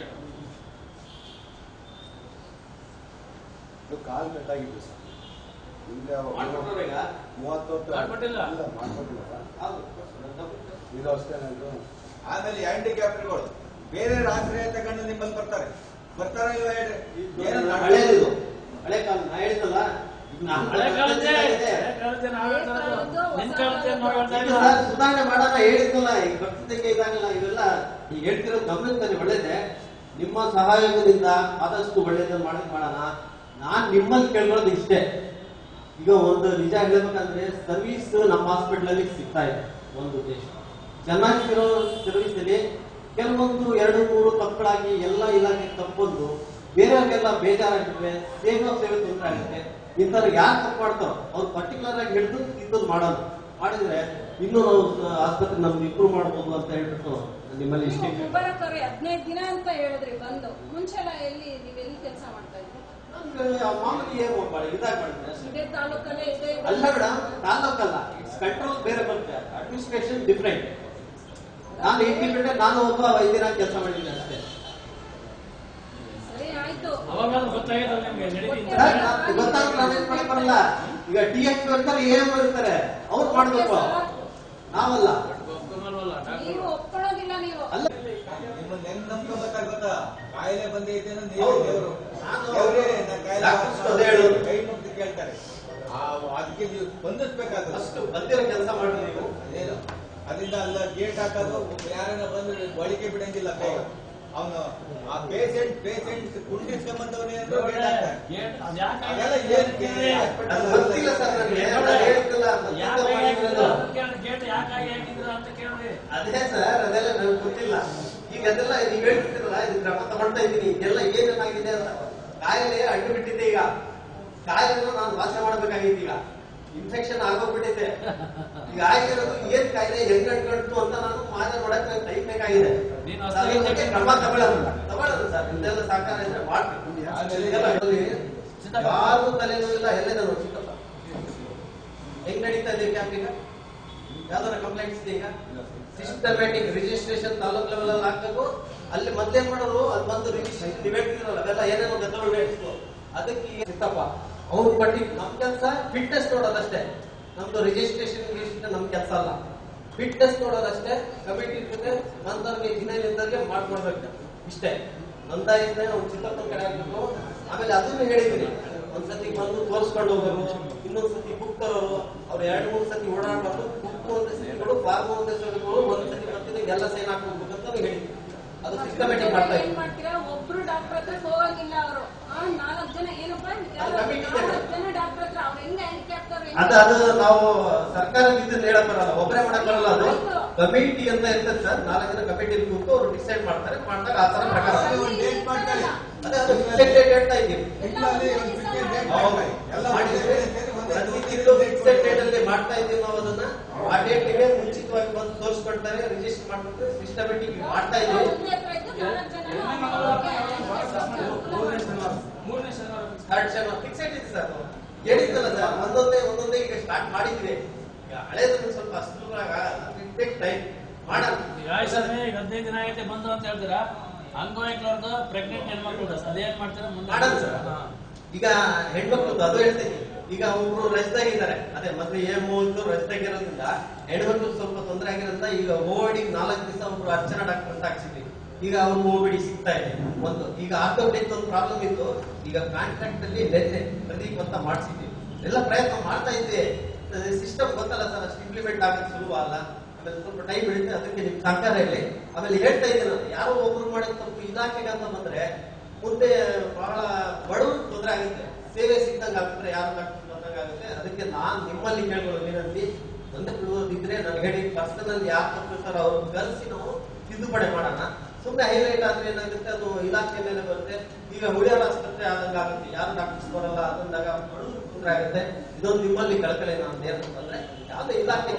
[SPEAKER 6] ಇದು ಕಾಲ್ ಕಟ್ಟಾಗಿತ್ತು ಸರ್ ಹಿಂದೆ ಅವರು
[SPEAKER 10] ಮಾಡ್ಕೊಟ್ರು ಈಗ?
[SPEAKER 6] ಮೂವತ್ತು ವರ್ಷ
[SPEAKER 9] ಮಾಡ್ಕೊಟ್ಟಿಲ್ಲ?
[SPEAKER 6] ಇಲ್ಲ ಮಾಡ್ಕೊಟ್ಟಿಲ್ಲ ಸರ್.
[SPEAKER 10] ಹೌದು.
[SPEAKER 6] ಇದು ಅಷ್ಟೇನೆ ಇದು
[SPEAKER 3] ಆಮೇಲೆ ಹ್ಯಾಂಡಿಕ್ಯಾಪ್ಟ್ಗಳು ಬೇರೆ ಆಶ್ರಯ ತಗೊಂಡು ನಿಮ್ಮಲ್ಲಿ ಬರ್ತಾರೆ ಬರ್ತಾರ ಇಲ್ವಾ ಹೇಳ್ರಿ ಏನೋ
[SPEAKER 10] ಹಳೇದು ಹಳೆ ಕಾಲ ನಾ ಹೇಳಿದ್ನಲ್ಲ ಈಗ ನಾನು
[SPEAKER 9] ಹಳೆ ಕಾಲದ್ದೇ
[SPEAKER 10] ಇದೆ.
[SPEAKER 9] ಹಳೆ ಕಾಲದ್ದೇ ನಾವ್ ಹೇಳ್ತಾ ಇರೋದು. ನಿನ್ ಕಾಲದ್ದೇ ನಾವ್ ಹೇಳ್ತಾ
[SPEAKER 10] ಈಗ
[SPEAKER 9] ಇರೋದು.
[SPEAKER 10] ಸರ್ ಸುಧಾರಣೆ ಮಾಡೋಣ ಹೇಳಿದ್ನಲ್ಲ ಈಗ ಬರ್ತಿದ್ದಕ್ಕೆ ಇದಾಗಲ್ಲ ಇವೆಲ್ಲ ಈಗ ಹೇಳ್ತಿರೋದು ಗಮನಿಸ್ತಾನೆ ಒಳ್ಳೇದೆ ನಿಮ್ಮ ಸಹಯೋಗದಿಂದ ಆದಷ್ಟು ಒಳ್ಳೇದನ್ನ ಮಾಡೋದು ಮಾಡೋಣ ನಾನ್ ನಿಮ್ಮಲ್ಲಿ ಕೇಳ್ಕೊಳ್ಳೋದು ಇಷ್ಟೇ ಈಗ ಒಂದು ನಿಜ ಹೇಳ್ಬೇಕಂದ್ರೆ ಸರ್ವಿಸ್ ನಮ್ಮ ಹಾಸ್ಪಿಟಲ್ ಅಲ್ಲಿ ಸಿಗ್ತಾ ಇದೆ ಒಂದು ಉದ್ದೇಶ ಚೆನ್ನಾಗಿರೋ ಸರ್ವಿಸ್ ಅಲ್ಲಿ ಕೆಲವೊಂದು ಎರಡು ಮೂರು ತಪ್ಪುಗಳಾಗಿ ಎಲ್ಲ ಇಲಾಖೆ ತಪ್ಪೊಂದು ಬೇರೆಯವ್ರಿಗೆಲ್ಲ ಬೇಜಾರಾಗಿದ್ರೆ ಸೇವೆ ಸೇವೆ ತೊಂದರೆ ಆಗುತ್ತೆ ಇಂಥವ್ರು ಯಾರು ತಪ್ಪು ಮಾಡ್ತಾರೋ ಅವ್ರು ಪರ್ಟಿಕ್ಯುಲರ್ ಆಗಿ ಹಿಡಿದು ಇಂಥದ್ದು ಮಾಡೋದು ಮಾಡಿದ್ರೆ ಇನ್ನೂ ನಾವು ಸ- ಆಸ್ಪತ್ರೆ ನಮ್ಗೆ ಇಂಪ್ರೂವ್ ಮಾಡ್ಬೋದು ಅಂತ ಹೇಳ್ಬಿಟ್ಟು ನಿಮ್ಮಲ್ಲಿ ಇಷ್ಟೇ
[SPEAKER 5] ಮುಬಾರಕ್ ಅವ್ರೆ ಹದಿನೈದು ದಿನ ಅಂತ ಹೇಳಿದ್ರಿ ಬಂದು ಮುಂಚೆಲ್ಲ ಎಲ್ಲಿ ನೀವ್ ಎಲ್ಲಿ ಕೆಲಸ ಮಾಡ್ತಾ ಇದ್ರಿ
[SPEAKER 10] ಮಾಮೂಲಿ ಏನು ಮಾಡಿ ಇದಾಗಿ ಮಾಡಿದ್ರೆ ಅಷ್ಟೇ.
[SPEAKER 5] ಇದೇ ತಾಲೂಕಲ್ಲೇ ಇದೇ
[SPEAKER 10] ಅಲ್ಲ ಮೇಡಮ್ ತಾಲೂಕಲ್ಲ ಇಟ್ಸ್ ಕಂಟ್ರೋಲ್ ಬೇರೆ ಬರುತ್ತೆ ಅಡ್ಮಿನಿಸ್ಟ್ರೇಷನ್ ಡಿಫ್ರೆಂಟ್ ನಾನು ಇಂಡಿಪೆಂಡೆಂಟ್ ನಾನು ಒಬ್ಬ ವೈದ್ಯರಾಗಿ ಕೆಲಸ ಮಾಡಿದ್ದೀನಿ ಅಷ್ಟೇ
[SPEAKER 5] ಸರಿ ಆಯ್ತು
[SPEAKER 9] ಅವಾಗ ಗೊತ್ತಾಗಿಲ್ಲ ನಿಮ್ಗೆ ನಡೀತಿ
[SPEAKER 10] ಸರ್, ನಾನ್ ಗೊತ್ತಾದ್ರೆ ನಾನೇನ್ ಮಾಡಕ್ ಬರಲ್ಲ ಈಗ ಟಿ ಎಚ್ ಇರ್ತಾರೆ ಎ ಎಂ ಇರ್ತಾರೆ ಅವ್ರು ಮಾಡ್ಬೇಕು ನಾವಲ್ಲ
[SPEAKER 5] ನೀವು ಒಪ್ಕೊಳ್ಳೋದಿಲ್ಲ ನೀವು
[SPEAKER 10] ಅಲ್ಲ
[SPEAKER 4] ನಿಮ್ಮನ್ನ ಹೆಂಗ್ ನಂಬ್ಕೋಬೇಕಾಗ್ ಗೊತ್ತಾ ಕಾಯಿಲೆ ಬಂದೈತೆ ಅನ್ನೋದು ನೀವೇ
[SPEAKER 10] ಹೌದು.
[SPEAKER 4] ದೇವ್ರು
[SPEAKER 10] ನಾನು
[SPEAKER 4] ದೇವ್ರೇ ನಾ ಕಾಯಿಲೆ
[SPEAKER 10] ಡಾಕ್ಟರ್ಸ್ ಅದೇ ಹೇಳೋದು.
[SPEAKER 4] ಕೈ ಮುಗ್ದು ಕೇಳ್ತಾರೆ ಆ, ಅದಕ್ಕೆ ನೀವು ಸ್ಪಂದಿಸ್ಬೇಕಾಗುತ್ತೆ
[SPEAKER 10] ಅಷ್ಟು ಬಂದಿರೋ ಕೆಲಸ ಮಾಡ್ರಿ ನೀವು
[SPEAKER 4] ಅದೇನು ಅದರಿಂದ ಅಲ್ಲ ಗೇಟ್ ಹಾಕೋದು ಯಾರನ್ನ ಬಂದು ಒಳಿಕೆ ಬಿಡಂಗಿಲ್ಲ ಬೇಗ ಅವನು ಆ ಪೇಷಂಟ್ ಪೇಷಂಟ್ ಕುಂಡಿಸ್ಕೊಂಬಂದವನೇ ಅಂದ್ರೆ ಗೇಟ್ ಹಾಕ್ತಾರೆ ಅದೆಲ್ಲ ಏನ್ ಕೇಳಿ
[SPEAKER 10] ಅದು ಗೊತ್ತಿಲ್ಲ ಸರ್ ನನಗೆ ನಾನು ಹೇಳಿದ್ನಲ್ಲ, ಗೊತ್ತಿಲ್ಲ ಮಾಡಿರೋದು.
[SPEAKER 9] ಗೇಟ್ ಯಾಕಾಗಿ ಹಾಕಿದ್ರು ಅಂತ ಕೇಳ್ರಿ
[SPEAKER 10] ಅದೇ ಸರ್ ಅದೆಲ್ಲ ನನಗೆ ಗೊತ್ತಿಲ್ಲ ಈಗ ಅದೆಲ್ಲ ನೀವು ಹೇಳ್ತಿದ್ದೀರಲ್ಲ ಇದು ಕ್ರಮ ತಗೊಳ್ತಾ ಇದ್ದೀನಿ ಇದೆಲ್ಲ ಏನೇನಾಗಿದೆ ಅಂತ ಕಾಯಿಲೆ ಅಡ್ಡು ಬಿಟ್ಟಿದೆ ಈಗ ಕಾಯಿಲೆನ ನಾನು ವಾಸ ಮಾಡಬೇಕಾಗಿತ್ತು ಈಗ ಇನ್ಫೆಕ್ಷನ್ ಆಗೋಗ್ಬಿಟ್ಟಿದೆ ಈಗ ಆಗಿರೋದು ಏನ್ ಕಾಯಿಲೆ ಹೆಂಗ್ ಅಂಟ್ಕೊಂಡ್ತು ಅಂತ ನಾನು ಮಾದ ನೋಡಕ್ ನಂಗೆ ಟೈಮ್ ಬೇಕಾಗಿದೆ
[SPEAKER 9] ನೀನು
[SPEAKER 10] ಅದ್ರ ಬಗ್ಗೆ ಕ್ರಮ ತಗೊಳ್ಳೋದು ತಗೊಳ್ಳೋದು ಸರ್ ಇದೆಲ್ಲ ಸಾಕಾರ ಇದ್ರೆ ಮಾಡ್ಬೇಕು ಇದೆಲ್ಲ ಹೇಳಿ. ಯಾರು ತಲೆನೋವು ಇಲ್ಲ ಎಲ್ಲೇ ನಾನು ಚಿಕ್ಕಪ್ಪ ಹೆಂಗ್ ನಡೀತಾ ಇದೆ ಕ್ಯಾಂಪ್ ಈಗ ಯಾವ್ದಾರ ಕಂಪ್ಲೇಂಟ್ಸ್ ಇದೆ ಈಗ ಸಿಸ್ಟಮ್ಯಾಟಿಕ್ ರಿಜಿಸ್ಟ್ರೇಷನ್ ತಾಲೂಕ್ ಲೆವೆಲ್ ಅಲ್ಲಿ ಹಾಕಬೇಕು ಅಲ್ಲಿ ಮತ್ತೇನ್ ಮಾಡೋರು ಅದು ಬಂದು ರಿಜಿಸ್ಟ್ರೇಷನ್ ಡಿಬೇಟ್ ಇರಲ್ಲ ಅವೆಲ್ಲ ಏನೇನೋ ಗದ್ದಲ ನಡೆಸ್ತು ಅದಕ್ಕೆ ಈಗ ಸಿಕ್ಕಪ್ಪ ಅವ್ರು ಪಟ್ಟಿ ನಮ್ ಕೆಲಸ ಫಿಟ್ನೆಸ್ ನೋಡೋದಷ್ಟೇ ನಮ್ದು ರಿಜಿಸ್ಟ್ರೇಷನ್ ನಮ್ ಕೆಲಸ ಅಲ್ಲ ಫಿಟ್ನೆಸ್ ನೋಡೋದಷ್ಟೇ ಕಮಿಟಿ ಇರ್ತದೆ ನಂತರ್ಗೆ ಜಿಲ್ಲೆಯಿಂದರಿಗೆ ಮಾಡ್ಕೊಡ್ಬೇಕು ಇಷ್ಟೇ ನೋಂದಾಯಿಸಿದ್ರೆ ನಾವು ಚಿಕ್ಕಪ್ಪನ ಕಡೆ ಹಾಕ್ಬೇಕು ಆಮೇಲೆ ಅದನ್ನು ಹೇಳಿದ್ದೀನಿ ಒಂದ್ಸತಿ ಬಂದು ತೋರಿಸ್ಕೊಂಡು ಹೋಗೋರು ಇನ್ನೊಂದ್ ಸತಿ ಬುಕ್ ತರೋರು ಅವ್ರು ಎರಡ್ ಮೂರ್ ಸತಿ ಓಡಾಡ್ಬಾರ್ದು ಬುಕ್ ಒಂದೇ ಸತಿಗಳು ಫಾರ್ಮ್ ಒಂದೇ ಸತಿಗಳು ಒಂದ್ ಸತಿ ಬರ್ತಿದ್ದೆ ಎಲ್ಲ ಸೈನ್ ಹಾಕ್ಬೇಕು ಅಂತ ಹೇಳಿದ್ದೀನಿ ಅದು ಸಿಸ್ಟಮೆಟಿಕ್ ಮಾಡ್ತಾ
[SPEAKER 5] ಏನ್
[SPEAKER 10] ಇದ್ದೀನಿ
[SPEAKER 5] ಮಾಡ್ತೀರಾ ಒಬ್ರು ಡಾಕ್ಟರ್ ಹತ್ರ ಹೋಗಂಗಿಲ್ಲ ಅವರು ನಾಲ್ಕು ಜನ ಏನಪ್ಪ ಯಾರೋ
[SPEAKER 10] ಅದು committee ಇದೆ.
[SPEAKER 5] ನಾಲ್ಕು ಜನ ಡಾಕ್ಟರ್ ಹತ್ರ ಅವ್ರು ಹೆಂಗ್ ಹ್ಯಾಂಡಿಕ್ಯಾಪ್ಟ್ ಅವ್ರು
[SPEAKER 10] ಅದು ಅದು ನಾವು ಸರ್ಕಾರದ ಇದನ್ನ ಹೇಳಕ್ ಬರಲ್ಲ ಒಬ್ಬರೇ ಮಾಡಕ್ ಬರಲ್ಲ ಅದು
[SPEAKER 5] ಆಯ್ತು.
[SPEAKER 10] ಕಮಿಟಿ ಅಂತ ಇರ್ತದೆ ಸರ್ ನಾಲ್ಕು ಜನ ಕಮಿಟಿ ಕೂತು ಅವ್ರು ಡಿಸೈಡ್ ಮಾಡ್ತಾರೆ ಮಾಡ್ದಾಗ ಆ ತರ ಪ್ರಕಾರ
[SPEAKER 4] ಒಂದು ಡೇಟ್ ಮಾಡ್ತಾರೆ
[SPEAKER 10] ಅದೇ ಅದು fixed date ಹೇಳ್ತಾ ಇದ್ದೀವಿ
[SPEAKER 4] ಇಲ್ಲಲ್ಲಿ ಒಂದು ಫಿಕ್ಸೆಡ್ ಡೇಟ್
[SPEAKER 10] ಹೌದು.
[SPEAKER 4] ಮಾಡ್ತಾರೆ ಎಲ್ಲ
[SPEAKER 10] ಮಾಡಿದ್ದೀವಿ.
[SPEAKER 4] ಮಾಡಿದ್ರೆ ಸೇರಿ ಒಂದು
[SPEAKER 10] ಪ್ರತಿ ತಿಂಗಳು ಫಿಕ್ಸೆಡ್ ಡೇಟ್ ಅಲ್ಲಿ ಮಾಡ್ತಾ ಇದ್ದೀವಿ ನಾವು ಅದನ್ನ ಆ ಡೇಟ್ಗೆ ಮುಂಚಿತವಾಗಿ ಬಂದು ತೋರಿಸ್ಕೊಳ್ತಾರೆ ರಿಜಿಸ್ಟರ್ ಮಾಡ್ಬಿಟ್ಟು ಸಿಸ್ಟಮೆಟಿಕ್ ಮಾಡ್ತಾ ಇದ್ದೀವಿ
[SPEAKER 5] ಒಂದೇ ಹತ್ರ ಇದ್ದು ನಾಲ್ಕು ಜನ
[SPEAKER 9] ಮೂರನೇ ಶನಿವಾರ ಮೂರನೇ ಶನಿವಾರ
[SPEAKER 10] ಥರ್ಡ್ ಶನಿವಾರ ಫಿಕ್ಸೆಡ್ ಇದೆ ಸರ್ ಹೇಳಿದ್ದಲ್ಲ ಸರ್ ಒಂದೊಂದೇ ಒಂದೊಂದೇ ಈಗ ಸ್ಟಾರ್ಟ್ ಮಾಡಿದ್ವಿ ಈಗ ಹಳೇದನ್ನು ಸ್ವಲ್ಪ ಅಷ್ಟು ಟೈಮ್ ಮಾಡೋಣ
[SPEAKER 9] ಈಗ ಆಯ್ಸನೆ ಈಗ ಹದಿನೈದು ದಿನ ಆಗೈತೆ ಬಂದು ಅಂತ ಹೇಳ್ತೀರಾ ಅಂಗವೈಕಲರ್ದು ಪ್ರೆಗ್ನೆಂಟ್ ಹೆಣ್ಮಕ್ಳು ಅದೇನ್ ಮಾಡ್ತೀರಾ ಮುಂದೆ
[SPEAKER 10] ಮಾಡೋಣ ಸರ್ ಈಗ ಹೆಣ್ಮಕ್ಳು ಅದು ಹೇಳ್ತೀನಿ ಈಗ ಒಬ್ರು ರಜದಾಗಿದ್ದಾರೆ ಅದೇ ಮೊದ್ಲು ಏ ಮೂವತ್ತು ರಜದಾಗಿರೋದ್ರಿಂದ ಹೆಣ್ಮಕ್ಳು ಸ್ವಲ್ಪ ತೊಂದರೆ ಆಗಿರೋದ್ರಿಂದ ಈಗ ಓಡಿ ನಾಲ್ಕು ದಿವಸ ಒಬ್ರು ಅರ್ಚನಾ ಡಾಕ್ಟರ್ ಅಂತ ಹಾಕ್ಸಿದ್ವಿ ಈಗ ಅವ್ರು ಓಬಿಡಿ ಸಿಗ್ತಾ ಇದೆ ಒಂದು ಈಗ ಆರ್ಥೋಪೆಡಿಕ್ ಒಂದು ಪ್ರಾಬ್ಲಮ್ ಇತ್ತು ಈಗ ಕಾಂಟ್ರಾಕ್ಟ್ ಅಲ್ಲಿ ನೆನ್ನೆ ಪ್ರದೀಪ್ ಅಂತ ಮಾಡಿಸಿದ್ವಿ ಎಲ್ಲ ಪ್ರಯತ್ನ ಮಾಡ್ತಾ ಇದ್ವಿ ಸಿಸ್ಟಮ್ ಗೊತ್ತಲ್ಲ ಸರ್ ಅಷ್ಟು ಇಂಪ್ಲಿಮೆಂಟ್ ಆಗೋದು ಸುಲಭ ಅಲ್ಲ ಆಮೇಲೆ ಸ್ವಲ್ಪ ಟೈಮ್ ಹಿಡಿತೆ ಅದಕ್ಕೆ ನಿಮ್ ಸಹಕಾರ ಇರಲಿ ಆಮೇಲೆ ಹೇಳ್ತಾ ಇದ್ದೀನಿ ನಾನು ಯಾರೋ ಒಬ್ರು ಮಾಡಿದ ತಪ್ಪು ಇಲಾಖೆಗೆ ಅಂತ ಬಂದ್ರೆ ಮುಂದೆ ಬಹಳ ಬಡವರು ತೊಂದರೆ ಆಗುತ್ತೆ ಸೇವೆ ಸಿಕ್ಕಂಗ ಆಗ್ತಾರೆ ಯಾರು ಬಂದಂಗ ಆಗುತ್ತೆ ಅದಕ್ಕೆ ನಾನ್ ನಿಮ್ಮಲ್ಲಿ ಕೇಳ್ಕೊಳ್ಳೋ ವಿನಂತಿ ಒಂದೇ ಇದ್ರೆ ನನಗೆ ಹೇಳಿ ಪರ್ಸನಲ್ ಯಾರು ತಪ್ಪಿರ್ತಾರೋ ಅವ್ರು ಕರೆಸಿ ನಾವು ತಿದ್ದುಪಡಿ ಮಾಡೋಣ ಸುಮ್ಮನೆ ಹೈಲೈಟ್ ಆದ್ರೆ ಏನಾಗುತ್ತೆ ಅದು ಇಲಾಖೆ ಮೇಲೆ ಬರುತ್ತೆ ಈಗ ಹುಳಿಯಾರ ಆಸ್ಪತ್ರೆ ಆದಂಗ ಆಗುತ್ತೆ ಯಾರು ಡಾಕ್ಟರ್ಸ್ ಬರಲ್ಲ ಅದೊಂದಾಗ ಬಡವರು ತೊಂದರೆ ಆಗುತ್ತೆ ಇದೊಂದು ನಿಮ್ಮಲ್ಲಿ ಕಳಕಳಿ ನಾನು ಏನಂತಂದ್ರೆ ಯಾವ್ದು ಇಲಾಖೆ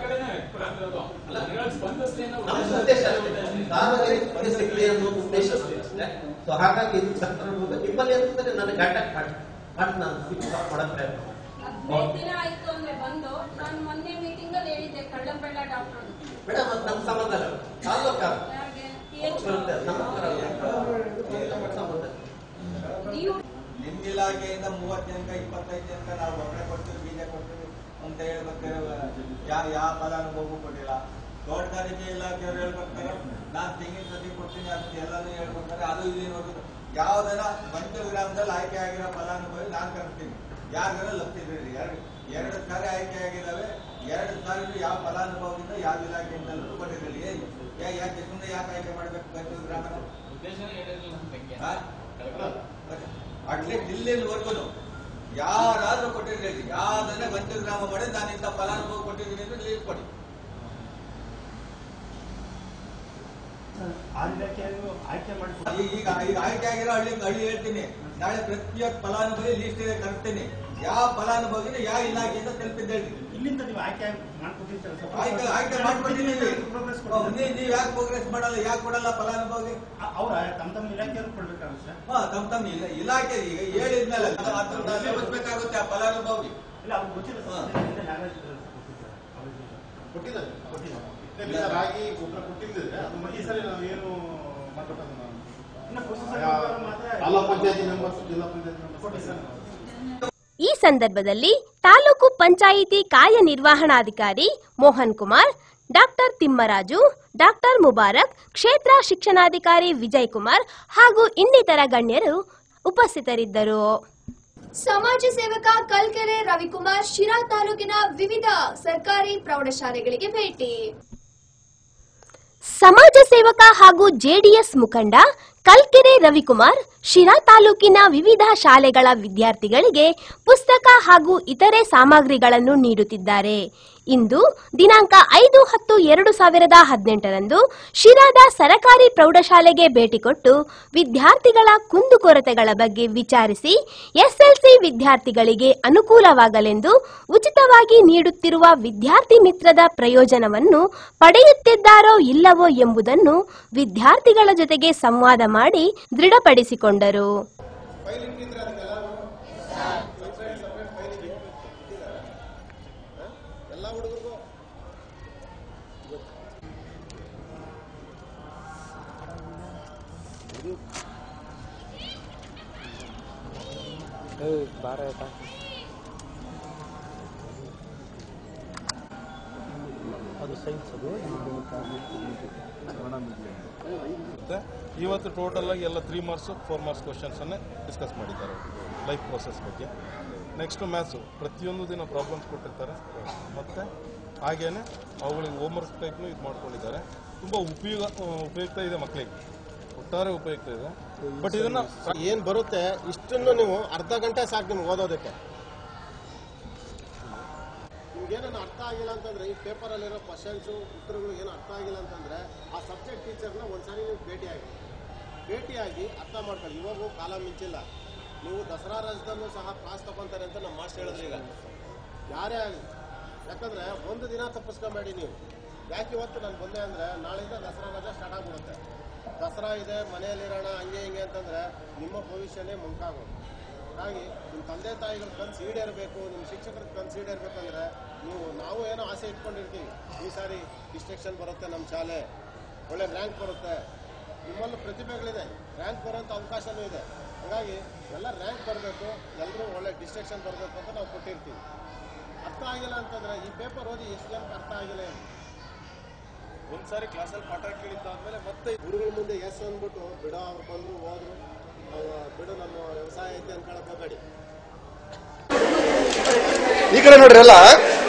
[SPEAKER 10] ನಮ್ಮ ಉದ್ದೇಶ ಅಷ್ಟೇ. ಸಾರ್ವಜನಿಕರಿಗೆ ಸಿಗಲಿ ಅನ್ನೋ ಉದ್ದೇಶ ಅಷ್ಟೇ ಸೊ ಹಾಗಾಗಿ ಇದು ಸರ್ಕಾರ ಹೋಗುತ್ತೆ. ನಿಮ್ಮಲ್ಲಿ ಅಂತಂದ್ರೆ ನನಗೆ ಕಾಂಟ್ಯಾಕ್ಟ್ ಮಾಡಿ ಮಾಡಿ ನಾನು ಸ್ವಿಚ್ ಆಫ್ ಮಾಡಕ್ ಪ್ರಯತ್ನ ಮಾಡ್ತೀನಿ.
[SPEAKER 5] ಹದಿನೈದು ದಿನ ಆಯ್ತು ಅಂದ್ರೆ ಬಂದು ನಾನು ಮೊನ್ನೆ ಮೀಟಿಂಗ್ ಅಲ್ಲಿ ಹೇಳಿದ್ದೆ ಕಳ್ಳಂಬೆಳ್ಳ ಡಾಕ್ಟರ್
[SPEAKER 10] ಮೇಡಮ್ ಅದು ನಮ್ಮ ಸಂಬಂಧ ಅಲ್ಲ ತಾಲ್ಲೂಕ
[SPEAKER 5] ಯಾರಿಗೆ PH
[SPEAKER 10] ಬರುತ್ತೆ ನಮ್ಮ ಹತ್ರ ಅಲ್ಲ. ನಮ್ಮ ಸಂಬಂಧ
[SPEAKER 5] ನೀವು
[SPEAKER 4] ನಿಮ್ ಇಲಾಖೆಯಿಂದ ಮೂವತ್ತು ಜನಕ ಇಪ್ಪತ್ತೈದು ಜನಕ ನಾವು ಒಬ್ಬರೇ ಕೊಡ್ತೀವಿ ಬೀಜ ಕೊಡ್ತೀವಿ ಅಂತ ಹೇಳ್ಬೇಕಾದ್ರೆ ಯಾವ ಯಾವ ಫಲಾನುಭವೂ ಕೊಟ್ಟಿಲ್ಲ ತೋಟಗಾರಿಕೆ ಇಲಾಖೆಯವ್ರು ಹೇಳ್ಬೇಕಾದ್ರೆ ನಾನ್ ತೆಂಗಿನ ಸಸಿ ಕೊಡ್ತೀನಿ ಅಂತ ಎಲ್ಲಾನು ಹೇಳ್ಬೇಕಾದ್ರೆ ಅದು ಇದು ನೋಡಿದ್ರು ಯಾವ್ದನ ಮಂಚೂರು ಗ್ರಾಮದಲ್ಲಿ ಆಯ್ಕೆ ಆಗಿರೋ ಫಲಾನುಭವಿ ನಾನ್ ಕರ್ತೀನಿ ಯಾರಿಗಾರ ಲಕ್ಷಿದ್ರಿ ಎರಡು ಎರಡು ಸಾರಿ ಆಯ್ಕೆ ಆಗಿದಾವೆ ಎರಡು ಸಾರಿ ಯಾವ ಫಲಾನುಭವದಿಂದ ಯಾವ ಇಲಾಖೆಯಿಂದಲೂ ಕೊಟ್ಟಿರಲಿ ಯಾಕೆ ಸುಮ್ಮನೆ ಯಾಕೆ ಆಯ್ಕೆ ಮಾಡ್ಬೇಕು ಮಂಚೂರು ಗ್ರಾಮ
[SPEAKER 7] ಉದ್ದೇಶನೇ ಹೇಳಿರಲಿಲ್ಲ ನಮ್ಮ ಬಗ್ಗೆ
[SPEAKER 4] ಅಟ್ಲೀಸ್ಟ್ ಇಲ್ಲಿವರೆಗೂ ಯಾರಾದ್ರೂ ಕೊಟ್ಟಿರ್ಲಿ ಯಾವ್ದನ್ನ ವಂಚಿತ ಗ್ರಾಮ ಮಾಡಿ ನಾನು ಇಂಥ ಫಲಾನುಭವ ಕೊಟ್ಟಿದ್ದೀನಿ ಅಂದ್ರೆ ಲೀಸ್ಟ್ ಕೊಡಿ ಈಗ ಈಗ ಈಗ ಆಯ್ಕೆ ಆಗಿರೋ ಹಳ್ಳಿ ಹಳ್ಳಿ ಹೇಳ್ತೀನಿ ನಾಳೆ ಪ್ರತಿಯೊಬ್ಬ ಫಲಾನುಭವಿ ಲಿಸ್ಟ್ ತರ್ತೀನಿ ಯಾವ ಫಲಾನುಭವಿನ ಯಾವ ಇಲಾಖೆಯಿಂದ ತಲುಪಿದ್ದ ಹೇಳಿ
[SPEAKER 11] ಇಲ್ಲಿಂದ ನೀವು ಆಯ್ಕೆ ಮಾಡ್ಕೊಟ್ಟಿರ್ತೀರ
[SPEAKER 4] ಆಯ್ಕೆ ಆಯ್ಕೆ ಮಾಡ್ಕೊಟ್ಟಿದ್ದೀವಿ ಹೌದು, ನೀವ್ ನೀವ್ ಯಾಕೆ ಪ್ರೋಗ್ರೆಸ್ ಮಾಡಲ್ಲ ಯಾಕೆ ಕೊಡಲ್ಲ ಫಲಾನುಭವಿ
[SPEAKER 11] ಅವ್ರ ತಮ್ಮ ತಮ್ಮ ಇಲಾಖೆಯವ್ರು ಕೊಡ್ಬೇಕಾಗುತ್ತೆ ಸರ್
[SPEAKER 4] ಹಾ ತಮ್ಮ ತಮ್ಮ ಇಲ್ಲ ಇಲಾಖೆ ಈಗ ಹೇಳಿದ್ಮೇಲೆ ಅದನ್ನ ನೇಮಿಸ್ಬೇಕಾಗುತ್ತೆ ಆ ಫಲಾನುಭವಿ
[SPEAKER 11] ಇಲ್ಲ ಅವ್ರು ಗೊತ್ತಿಲ್ಲ
[SPEAKER 4] ಹಾ.
[SPEAKER 11] ಸರ್ ನಾಗರಾಜ್
[SPEAKER 6] ಕೊಟ್ಟಿದ್ದಾರೆ
[SPEAKER 11] ಕೊಟ್ಟಿದ್ದಾರೆ
[SPEAKER 6] ಇಲ್ಲ, ರಾಗಿ ಗೊಬ್ಬರ ಕೊಟ್ಟಿದ್ದಿದ್ರೆ ಅದು ಈ ಸರಿ ನಾವು ಏನು ಮಾಡ್ಬೇಕಂತ ನಾವು
[SPEAKER 11] ಇನ್ನು process
[SPEAKER 6] ಆಯಾ
[SPEAKER 11] ಆಗೋರು ಮಾತ್ರ
[SPEAKER 6] ತಾಲೂಕ್ ಪಂಚಾಯತಿ ಮೆಂಬರ್ಸ್ ಜಿಲ್ಲಾ ಪಂಚಾಯತಿ ಮೆಂಬರ್ಸ್
[SPEAKER 11] ಕೊಟ್ಟಿದ್ದಾರೆ
[SPEAKER 2] ಈ ಸಂದರ್ಭದಲ್ಲಿ ತಾಲೂಕು ಪಂಚಾಯಿತಿ ಕಾರ್ಯನಿರ್ವಹಣಾಧಿಕಾರಿ ಮೋಹನ್ ಕುಮಾರ್ ಡಾಕ್ಟರ್ ತಿಮ್ಮರಾಜು ಡಾಕ್ಟರ್ ಮುಬಾರಕ್ ಕ್ಷೇತ್ರ ಶಿಕ್ಷಣಾಧಿಕಾರಿ ವಿಜಯ್ ಕುಮಾರ್ ಹಾಗೂ ಇನ್ನಿತರ ಗಣ್ಯರು ಉಪಸ್ಥಿತರಿದ್ದರು
[SPEAKER 1] ಸಮಾಜ ಸೇವಕ ಕಲ್ಕೆರೆ ರವಿಕುಮಾರ್ ಶಿರಾ ತಾಲೂಕಿನ ವಿವಿಧ ಸರ್ಕಾರಿ ಪ್ರೌಢಶಾಲೆಗಳಿಗೆ ಭೇಟಿ
[SPEAKER 2] ಸಮಾಜ ಸೇವಕ ಹಾಗೂ ಜೆಡಿಎಸ್ ಮುಖಂಡ ಕಲ್ಕೆರೆ ರವಿಕುಮಾರ್ ಶಿರಾ ತಾಲೂಕಿನ ವಿವಿಧ ಶಾಲೆಗಳ ವಿದ್ಯಾರ್ಥಿಗಳಿಗೆ ಪುಸ್ತಕ ಹಾಗೂ ಇತರೆ ಸಾಮಗ್ರಿಗಳನ್ನು ನೀಡುತ್ತಿದ್ದಾರೆ ಇಂದು ದಿನಾಂಕ ಐದು ಹತ್ತು ಎರಡು ಸಾವಿರದ ಹದಿನೆಂಟರಂದು ಶಿರಾದ ಸರಕಾರಿ ಪ್ರೌಢಶಾಲೆಗೆ ಭೇಟಿ ಕೊಟ್ಟು ವಿದ್ಯಾರ್ಥಿಗಳ ಕುಂದುಕೊರತೆಗಳ ಬಗ್ಗೆ ವಿಚಾರಿಸಿ ಎಸ್ಎಲ್ಸಿ ವಿದ್ಯಾರ್ಥಿಗಳಿಗೆ ಅನುಕೂಲವಾಗಲೆಂದು ಉಚಿತವಾಗಿ ನೀಡುತ್ತಿರುವ ವಿದ್ಯಾರ್ಥಿ ಮಿತ್ರದ ಪ್ರಯೋಜನವನ್ನು ಪಡೆಯುತ್ತಿದ್ದಾರೋ ಇಲ್ಲವೋ ಎಂಬುದನ್ನು ವಿದ್ಯಾರ್ಥಿಗಳ ಜೊತೆಗೆ ಸಂವಾದ ಮಾಡಿ ದೃಢಪಡಿಸಿಕೊಂಡರು
[SPEAKER 6] ಫೈಲ್ ಇಟ್ಟಿದ್ರೆ ಅದಕ್ಕೆಲ್ಲರೂ ಸಪ್ರೇಟ್ ಸಪ್ರೇಟ್ ಫೈಲ್ ಇಟ್ಟಿದ್ದಾರೆ ಎಲ್ಲ ಹುಡುಗರಿಗೂ
[SPEAKER 12] ಮತ್ತೆ ಇವತ್ತು ಟೋಟಲ್ ಆಗಿ ಎಲ್ಲ three marks four marks questions ಅನ್ನೇ ಡಿಸ್ಕಸ್ ಮಾಡಿದ್ದಾರೆ ಲೈಫ್ ಪ್ರೋಸೆಸ್ ಬಗ್ಗೆ ನೆಕ್ಸ್ಟ್ ಮ್ಯಾಥ್ಸು ಪ್ರತಿಯೊಂದು ದಿನ ಪ್ರಾಬ್ಲಮ್ಸ್ ಕೊಟ್ಟಿರ್ತಾರೆ ಮತ್ತೆ ಹಾಗೇನೆ ಅವುಗಳಿಗೆ ಹೋಮ್ವರ್ಕ್ ಟೈಪ್ನು ಇದು ಮಾಡ್ಕೊಂಡಿದ್ದಾರೆ ತುಂಬ ಉಪಯೋಗ ಉಪಯುಕ್ತ ಇದೆ ಮಕ್ಕಳಿಗೆ ಒಟ್ಟಾರೆ ಉಪಯುಕ್ತ ಇದೆ ಬಟ್ ಇದನ್ನ
[SPEAKER 6] ಏನ್ ಬರುತ್ತೆ ಇಷ್ಟನ್ನು ನೀವು ಅರ್ಧ ಗಂಟೆ ಸಾಕು ನಿಮ್ಗೆ ಓದೋದಕ್ಕೆ ನಿಮ್ಗೇನೋ ಅರ್ಥ ಆಗಿಲ್ಲ ಅಂತಂದ್ರೆ ಈ ಪೇಪರಲ್ಲಿರೋ ಕ್ವಶನ್ಸು ಉತ್ತರಗಳು ಏನು ಅರ್ಥ ಆಗಿಲ್ಲ ಅಂತಂದ್ರೆ ಆ ಸಬ್ಜೆಕ್ಟ್ ಟೀಚರ್ನ ಒಂದ್ಸಾರಿ ನೀವು ಭೇಟಿಯಾಗಿ ಭೇಟಿಯಾಗಿ ಅರ್ಥ ಮಾಡ್ಕೊಳ್ಳಿ ಇವಾಗೂ ಕಾಲ ಮಿಂಚಿಲ್ಲ ನೀವು ದಸರಾ ರಾಜ್ಯದಲ್ಲೂ ಸಹ ಕ್ಲಾಸ್ ತಗೊಂತಾರೆ ಅಂತ ನಮ್ಮ ಮಾಸ್ಟರ್ ಹೇಳಿದ್ರು ಈಗ ಯಾರೇ ಆಗಲಿ ಯಾಕಂದ್ರೆ ಒಂದು ದಿನ ತಪ್ಪಿಸ್ಕೊಂಬೇಡಿ ನೀವು ಯಾಕೆ ಇವತ್ತು ನಾನು ಬಂದೆ ಅಂದ್ರೆ ನಾಳೆಯಿಂದ ದಸರಾ ರಜಾ ಸ್ಟಾರ್ಟ್ ಆಗ್ಬಿಡುತ್ತೆ ದಸರಾ ಇದೆ ಮನೆಯಲ್ಲಿರೋಣ ಹಂಗೆ ಹಿಂಗೆ ಅಂತಂದ್ರೆ ನಿಮ್ಮ ಭವಿಷ್ಯನೇ ಮುಂಕಾಗೋದು ಹಾಗಾಗಿ ನಿಮ್ಮ ತಂದೆ ತಾಯಿಗಳ ಕನ್ಸು ಈಡೇರಬೇಕು ನಿಮ್ಮ ಶಿಕ್ಷಕರ ಕನ್ಸು ಈಡೇರ್ಬೇಕಂದ್ರೆ ನೀವು ನಾವು ಏನೋ ಆಸೆ ಇಟ್ಕೊಂಡಿರ್ತೀವಿ ಈ ಸಾರಿ ಡಿಸ್ಟ್ರಿಕ್ಷನ್ ಬರುತ್ತೆ ನಮ್ಮ ಶಾಲೆ ಒಳ್ಳೆ ರ್ಯಾಂಕ್ ಬರುತ್ತೆ ನಿಮ್ಮಲ್ಲಿ ಪ್ರತಿಭೆಗಳಿದೆ ರ್ಯಾಂಕ್ ಬರೋಂಥ ಅವಕಾಶನೂ ಇದೆ ಹಾಗಾಗಿ ಎಲ್ಲ ರ್ಯಾಂಕ್ ಬರಬೇಕು ಎಲ್ಲರೂ ಒಳ್ಳೆ ಡಿಸ್ಟ್ರಿಕ್ಷನ್ ಬರಬೇಕು ಅಂತ ನಾವು ಕೊಟ್ಟಿರ್ತೀವಿ ಅರ್ಥ ಆಗಿಲ್ಲ ಅಂತಂದ್ರೆ ಈ ಪೇಪರ್ ಓದಿ ಎಷ್ಟು ಜನಕ್ಕೆ ಅರ್ಥ ಆಗಿಲ್ಲ ಏನು? ಒಂದ್ಸಾರಿ ಕ್ಲಾಸಲ್ಲಿ ಪಾಠ ಕೇಳಿದ್ದಾದ್ಮೇಲೆ ಮತ್ತೆ ಗುರುಗಳ ಮುಂದೆ ಎಸ್ ಅಂದ್ಬಿಟ್ಟು ಬಿಡ ಅವ್ರು ಬಂದ್ರು ಹೋದ್ರು ಅವ್ರು ಬಿಡು ನಮ್ಮ ವ್ಯವಸಾಯ ಐತೆ ಅನ್ಕೊಳಕ್ ಹೋಗ್ಬೇಡಿ
[SPEAKER 13] ಈ ಕಡೆ ನೋಡ್ರಿ ಎಲ್ಲ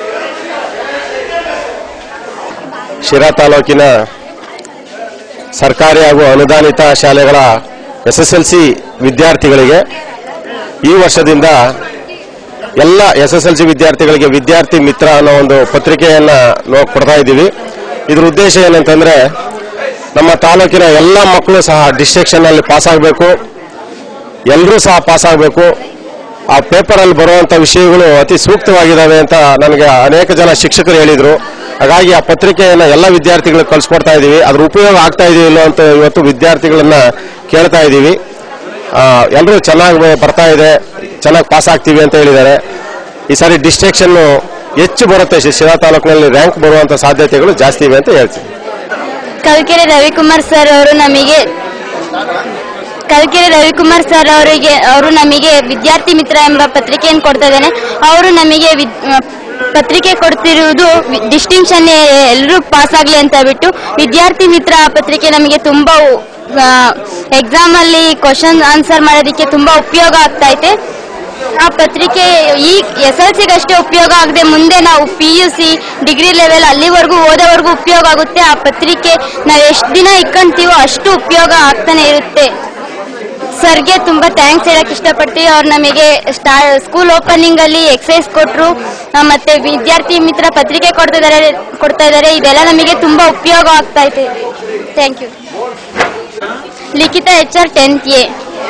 [SPEAKER 13] ಶಿರಾ ತಾಲೂಕಿನ ಸರ್ಕಾರಿ ಹಾಗೂ ಅನುದಾನಿತ ಶಾಲೆಗಳ ಎಸ್ ಎಸ್ ಎಲ್ ಸಿ ವಿದ್ಯಾರ್ಥಿಗಳಿಗೆ ಈ ವರ್ಷದಿಂದ ಎಲ್ಲ ಎಸ್ ಎಸ್ ಎಲ್ ಸಿ ವಿದ್ಯಾರ್ಥಿಗಳಿಗೆ ವಿದ್ಯಾರ್ಥಿ ಮಿತ್ರ ಅನ್ನೋ ಒಂದು ಪತ್ರಿಕೆಯನ್ನ ನಾವು ಕೊಡ್ತಾ ಇದ್ದೀವಿ ಇದ್ರ ಉದ್ದೇಶ ಏನಂತಂದ್ರೆ ನಮ್ಮ ತಾಲೂಕಿನ ಎಲ್ಲ ಮಕ್ಕಳು ಸಹ ಡಿಸ್ಟ್ರಿಕ್ಷನ್ ಅಲ್ಲಿ ಪಾಸ್ ಆಗಬೇಕು ಎಲ್ಲರೂ ಸಹ ಪಾಸ್ ಆಗಬೇಕು ಆ ಪೇಪರಲ್ಲಿ ಬರುವಂತ ವಿಷಯಗಳು ಅತಿ ಸೂಕ್ತವಾಗಿದ್ದಾವೆ ಅಂತ ನನಗೆ ಅನೇಕ ಜನ ಶಿಕ್ಷಕರು ಹೇಳಿದ್ರು ಹಾಗಾಗಿ ಆ ಪತ್ರಿಕೆಯನ್ನು ಎಲ್ಲ ವಿದ್ಯಾರ್ಥಿಗಳಿಗೆ ಕಳಿಸ್ಕೊಡ್ತಾ ಇದ್ದೀವಿ ಅದ್ರ ಉಪಯೋಗ ಆಗ್ತಾ ಇದೆಯೋ ಇಲ್ಲೋ ಅಂತ ಇವತ್ತು ವಿದ್ಯಾರ್ಥಿಗಳನ್ನ ಕೇಳ್ತಾ ಇದ್ದೀವಿ ಎಲ್ಲರೂ ಚೆನ್ನಾಗಿ ಬರ್ತಾ ಇದೆ ಚೆನ್ನಾಗಿ ಪಾಸ್ ಆಗ್ತೀವಿ ಅಂತ ಹೇಳಿದ್ದಾರೆ ಈ ಸಾರಿ ಡಿಸ್ಟ್ರಿಕ್ಷನ್ ಹೆಚ್ಚು ಬರುತ್ತೆ ಶಿ- ಶಿರಾ ತಾಲೂಕಿನಲ್ಲಿ ರ್ಯಾಂಕ್ ಬರುವಂತ ಸಾಧ್ಯತೆಗಳು ಜಾಸ್ತಿ ಇವೆ ಅಂತ ಹೇಳ್ತೀನಿ
[SPEAKER 14] ಕಲ್ಕೆರೆ ರವಿಕುಮಾರ್ ಸರ್ ಅವರು ನಮಗೆ ಕಲ್ಕೆರೆ ರವಿಕುಮಾರ್ ಸರ್ ಅವರಿಗೆ ಅವರು ನಮಗೆ ವಿದ್ಯಾರ್ಥಿ ಮಿತ್ರ ಎಂಬ ಪತ್ರಿಕೆಯನ್ನು ಕೊಡ್ತಾ ಇದ್ದಾನೆ ಅವರು ನಮಗೆ ವಿದ್- ಆ, ಪತ್ರಿಕೆ ಕೊಡ್ತಿರುವುದು ಡಿಸ್ಟಿಂಕ್ಷನ್ ಎಲ್ಲರೂ ಪಾಸ್ ಆಗಲಿ ಅಂತ ಬಿಟ್ಟು ವಿದ್ಯಾರ್ಥಿ ಮಿತ್ರ ಆ ಪತ್ರಿಕೆ ನಮಗೆ ತುಂಬಾ ಎಕ್ಸಾಮ್ ಅಲ್ಲಿ ಕ್ವಶನ್ ಆನ್ಸರ್ ಮಾಡೋದಕ್ಕೆ ತುಂಬಾ ಉಪಯೋಗ ಆಗ್ತಾ ಐತೆ ಆ ಪತ್ರಿಕೆ ಈ ಎಸ್ ಎಲ್ ಸಿಗಷ್ಟೇ ಉಪಯೋಗ ಆಗದೆ ಮುಂದೆ ನಾವು P U C degree level ಅಲ್ಲಿವರೆಗೂ ಓದೋವರೆಗೂ ಉಪಯೋಗ ಆಗುತ್ತೆ ಆ ಪತ್ರಿಕೆ ನಾವು ಎಷ್ಟು ದಿನ ಇಟ್ಕೊಂತೀವೋ ಅಷ್ಟು ಉಪಯೋಗ ಆಗ್ತಾನೆ ಇರುತ್ತೆ ಸರ್ಗೆ ತುಂಬಾ ಥ್ಯಾಂಕ್ಸ್ ಹೇಳಕ್ ಇಷ್ಟಪಡ್ತೀವಿ ಅವ್ರು ನಮಗೆ ಸ್ಟಾ ಸ್ಕೂಲ್ ಓಪನಿಂಗ್ ಅಲ್ಲಿ ಎಕ್ಸಸೈಸ್ ಕೊಟ್ರು ಆ, ಮತ್ತೆ ವಿದ್ಯಾರ್ಥಿ ಮಿತ್ರ ಪತ್ರಿಕೆ ಕೊಡ್ತಾ ಇದಾರೆ ಕೊಡ್ತಾ ಇದಾರೆ ಇದೆಲ್ಲ ನಮಗೆ ತುಂಬಾ ಉಪಯೋಗ ಆಗ್ತಾ ಇದೆ thank you Likhitha H R tenth A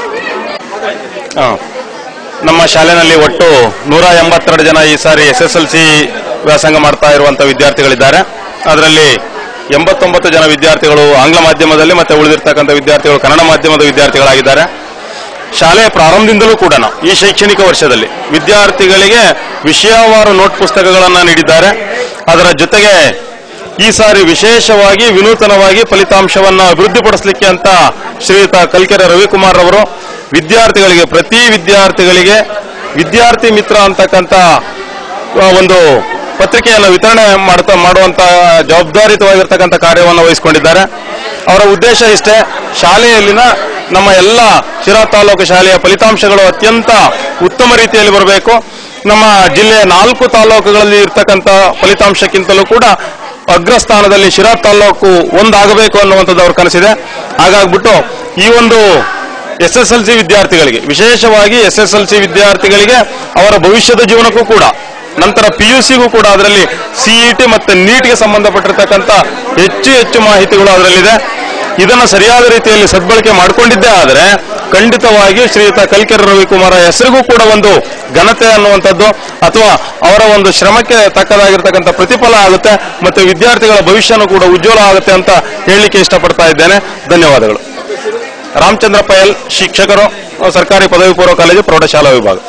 [SPEAKER 15] ಆ, ನಮ್ಮ ಶಾಲೆಯಲ್ಲಿ ಒಟ್ಟು ನೂರ ಎಂಬತ್ತೆರಡು ಜನ ಈ ಸಾರಿ ಎಸ್ ಎಸ್ ಎಲ್ ಸಿ ವ್ಯಾಸಂಗ ಮಾಡ್ತಾ ಇರುವಂತ ವಿದ್ಯಾರ್ಥಿಗಳಿದ್ದಾರೆ ಅದರಲ್ಲಿ ಎಂಬತ್ತೊಂಬತ್ತು ಜನ ವಿದ್ಯಾರ್ಥಿಗಳು ಆಂಗ್ಲ ಮಾಧ್ಯಮದಲ್ಲಿ ಮತ್ತೆ ಉಳಿದಿರ್ತಕ್ಕಂಥ ವಿದ್ಯಾರ್ಥಿಗಳು ಕನ್ನಡ ಮಾಧ್ಯಮದ ವಿದ್ಯಾರ್ಥಿಗಳಾಗಿದ್ದಾರೆ ಶಾಲೆಯ ಪ್ರಾರಂಭದಿಂದಲೂ ಕೂಡ ಈ ಶೈಕ್ಷಣಿಕ ವರ್ಷದಲ್ಲಿ ವಿದ್ಯಾರ್ಥಿಗಳಿಗೆ ವಿಷಯವಾರು ನೋಟ್ ಪುಸ್ತಕಗಳನ್ನು ನೀಡಿದ್ದಾರೆ ಅದರ ಜೊತೆಗೆ ಈ ಸಾರಿ ವಿಶೇಷವಾಗಿ ವಿನೂತನವಾಗಿ ಫಲಿತಾಂಶವನ್ನು ಅಭಿವೃದ್ಧಿಪಡಿಸಲಿಕ್ಕೆ ಅಂತ ಶ್ರೀಯುತ ಕಲ್ಕೆರೆ ರವಿಕುಮಾರ್ ಅವರು ವಿದ್ಯಾರ್ಥಿಗಳಿಗೆ ಪ್ರತಿ ವಿದ್ಯಾರ್ಥಿಗಳಿಗೆ ವಿದ್ಯಾರ್ಥಿ ಮಿತ್ರ ಅಂತಕ್ಕಂಥ ಆ, ಒಂದು ಪತ್ರಿಕೆಯನ್ನು ವಿತರಣೆ ಮಾಡ್ತಾ ಮಾಡುವಂತ ಜವಾಬ್ದಾರಿತವಾಗಿರ್ತಕ್ಕಂಥ ಕಾರ್ಯವನ್ನು ವಹಿಸಿಕೊಂಡಿದ್ದಾರೆ ಅವರ ಉದ್ದೇಶ ಇಷ್ಟೇ ಶಾಲೆಯಲ್ಲಿನ ನಮ್ಮ ಎಲ್ಲ ಶಿರಾ ತಾಲೂಕು ಶಾಲೆಯ ಫಲಿತಾಂಶಗಳು ಅತ್ಯಂತ ಉತ್ತಮ ರೀತಿಯಲ್ಲಿ ಬರಬೇಕು ನಮ್ಮ ಜಿಲ್ಲೆಯ ನಾಲ್ಕು ತಾಲೂಕುಗಳಲ್ಲಿ ಇರ್ತಕ್ಕಂಥ ಫಲಿತಾಂಶಕ್ಕಿಂತಲೂ ಕೂಡ ಅಗ್ರಸ್ಥಾನದಲ್ಲಿ ಶಿರಾ ತಾಲೂಕು ಒಂದಾಗಬೇಕು ಅನ್ನುವಂಥದ್ದು ಅವ್ರ ಕನಸಿದೆ ಹಾಗಾಗ್ಬಿಟ್ಟು ಈ ಒಂದು ಎಸ್ ಎಸ್ ಎಲ್ ಸಿ ವಿದ್ಯಾರ್ಥಿಗಳಿಗೆ ವಿಶೇಷವಾಗಿ ಎಸ್ ಎಸ್ ಎಲ್ ಸಿ ವಿದ್ಯಾರ್ಥಿಗಳಿಗೆ ಅವರ ಭವಿಷ್ಯದ ಜೀವನಕ್ಕೂ ಕೂಡ ನಂತರ ಪಿ ಯು ಸಿಗೂ ಕೂಡ ಅದರಲ್ಲಿ ಸಿಇಟಿ ಮತ್ತೆ ನೀಟ್ಗೆ ಸಂಬಂಧಪಟ್ಟಿರ್ತಕ್ಕಂಥ ಹೆಚ್ಚು ಹೆಚ್ಚು ಮಾಹಿತಿಗಳು ಅದರಲ್ಲಿದೆ ಇದನ್ನು ಸರಿಯಾದ ರೀತಿಯಲ್ಲಿ ಸದ್ಬಳಕೆ ಮಾಡಿಕೊಂಡಿದ್ದೇ ಆದರೆ ಖಂಡಿತವಾಗಿ ಶ್ರೀಯುತ ಕಲ್ಕೆರೆ ರವಿಕುಮಾರ ಹೆಸರಿಗೂ ಕೂಡ ಒಂದು ಘನತೆ ಅನ್ನುವಂಥದ್ದು ಅಥವಾ ಅವರ ಒಂದು ಶ್ರಮಕ್ಕೆ ತಕ್ಕದಾಗಿರ್ತಕ್ಕಂಥ ಪ್ರತಿಫಲ ಆಗುತ್ತೆ ಮತ್ತೆ ವಿದ್ಯಾರ್ಥಿಗಳ ಭವಿಷ್ಯನೂ ಕೂಡ ಉಜ್ವಲ ಆಗುತ್ತೆ ಅಂತ ಹೇಳಲಿಕ್ಕೆ ಇಷ್ಟಪಡ್ತಾ ಇದ್ದೇನೆ ಧನ್ಯವಾದಗಳು ರಾಮಚಂದ್ರ ಪಯಲ್ ಶಿಕ್ಷಕರು ಸರ್ಕಾರಿ ಪದವಿ ಪೂರ್ವ ಕಾಲೇಜು ಪ್ರೌಢಶಾಲಾ ವಿಭಾಗ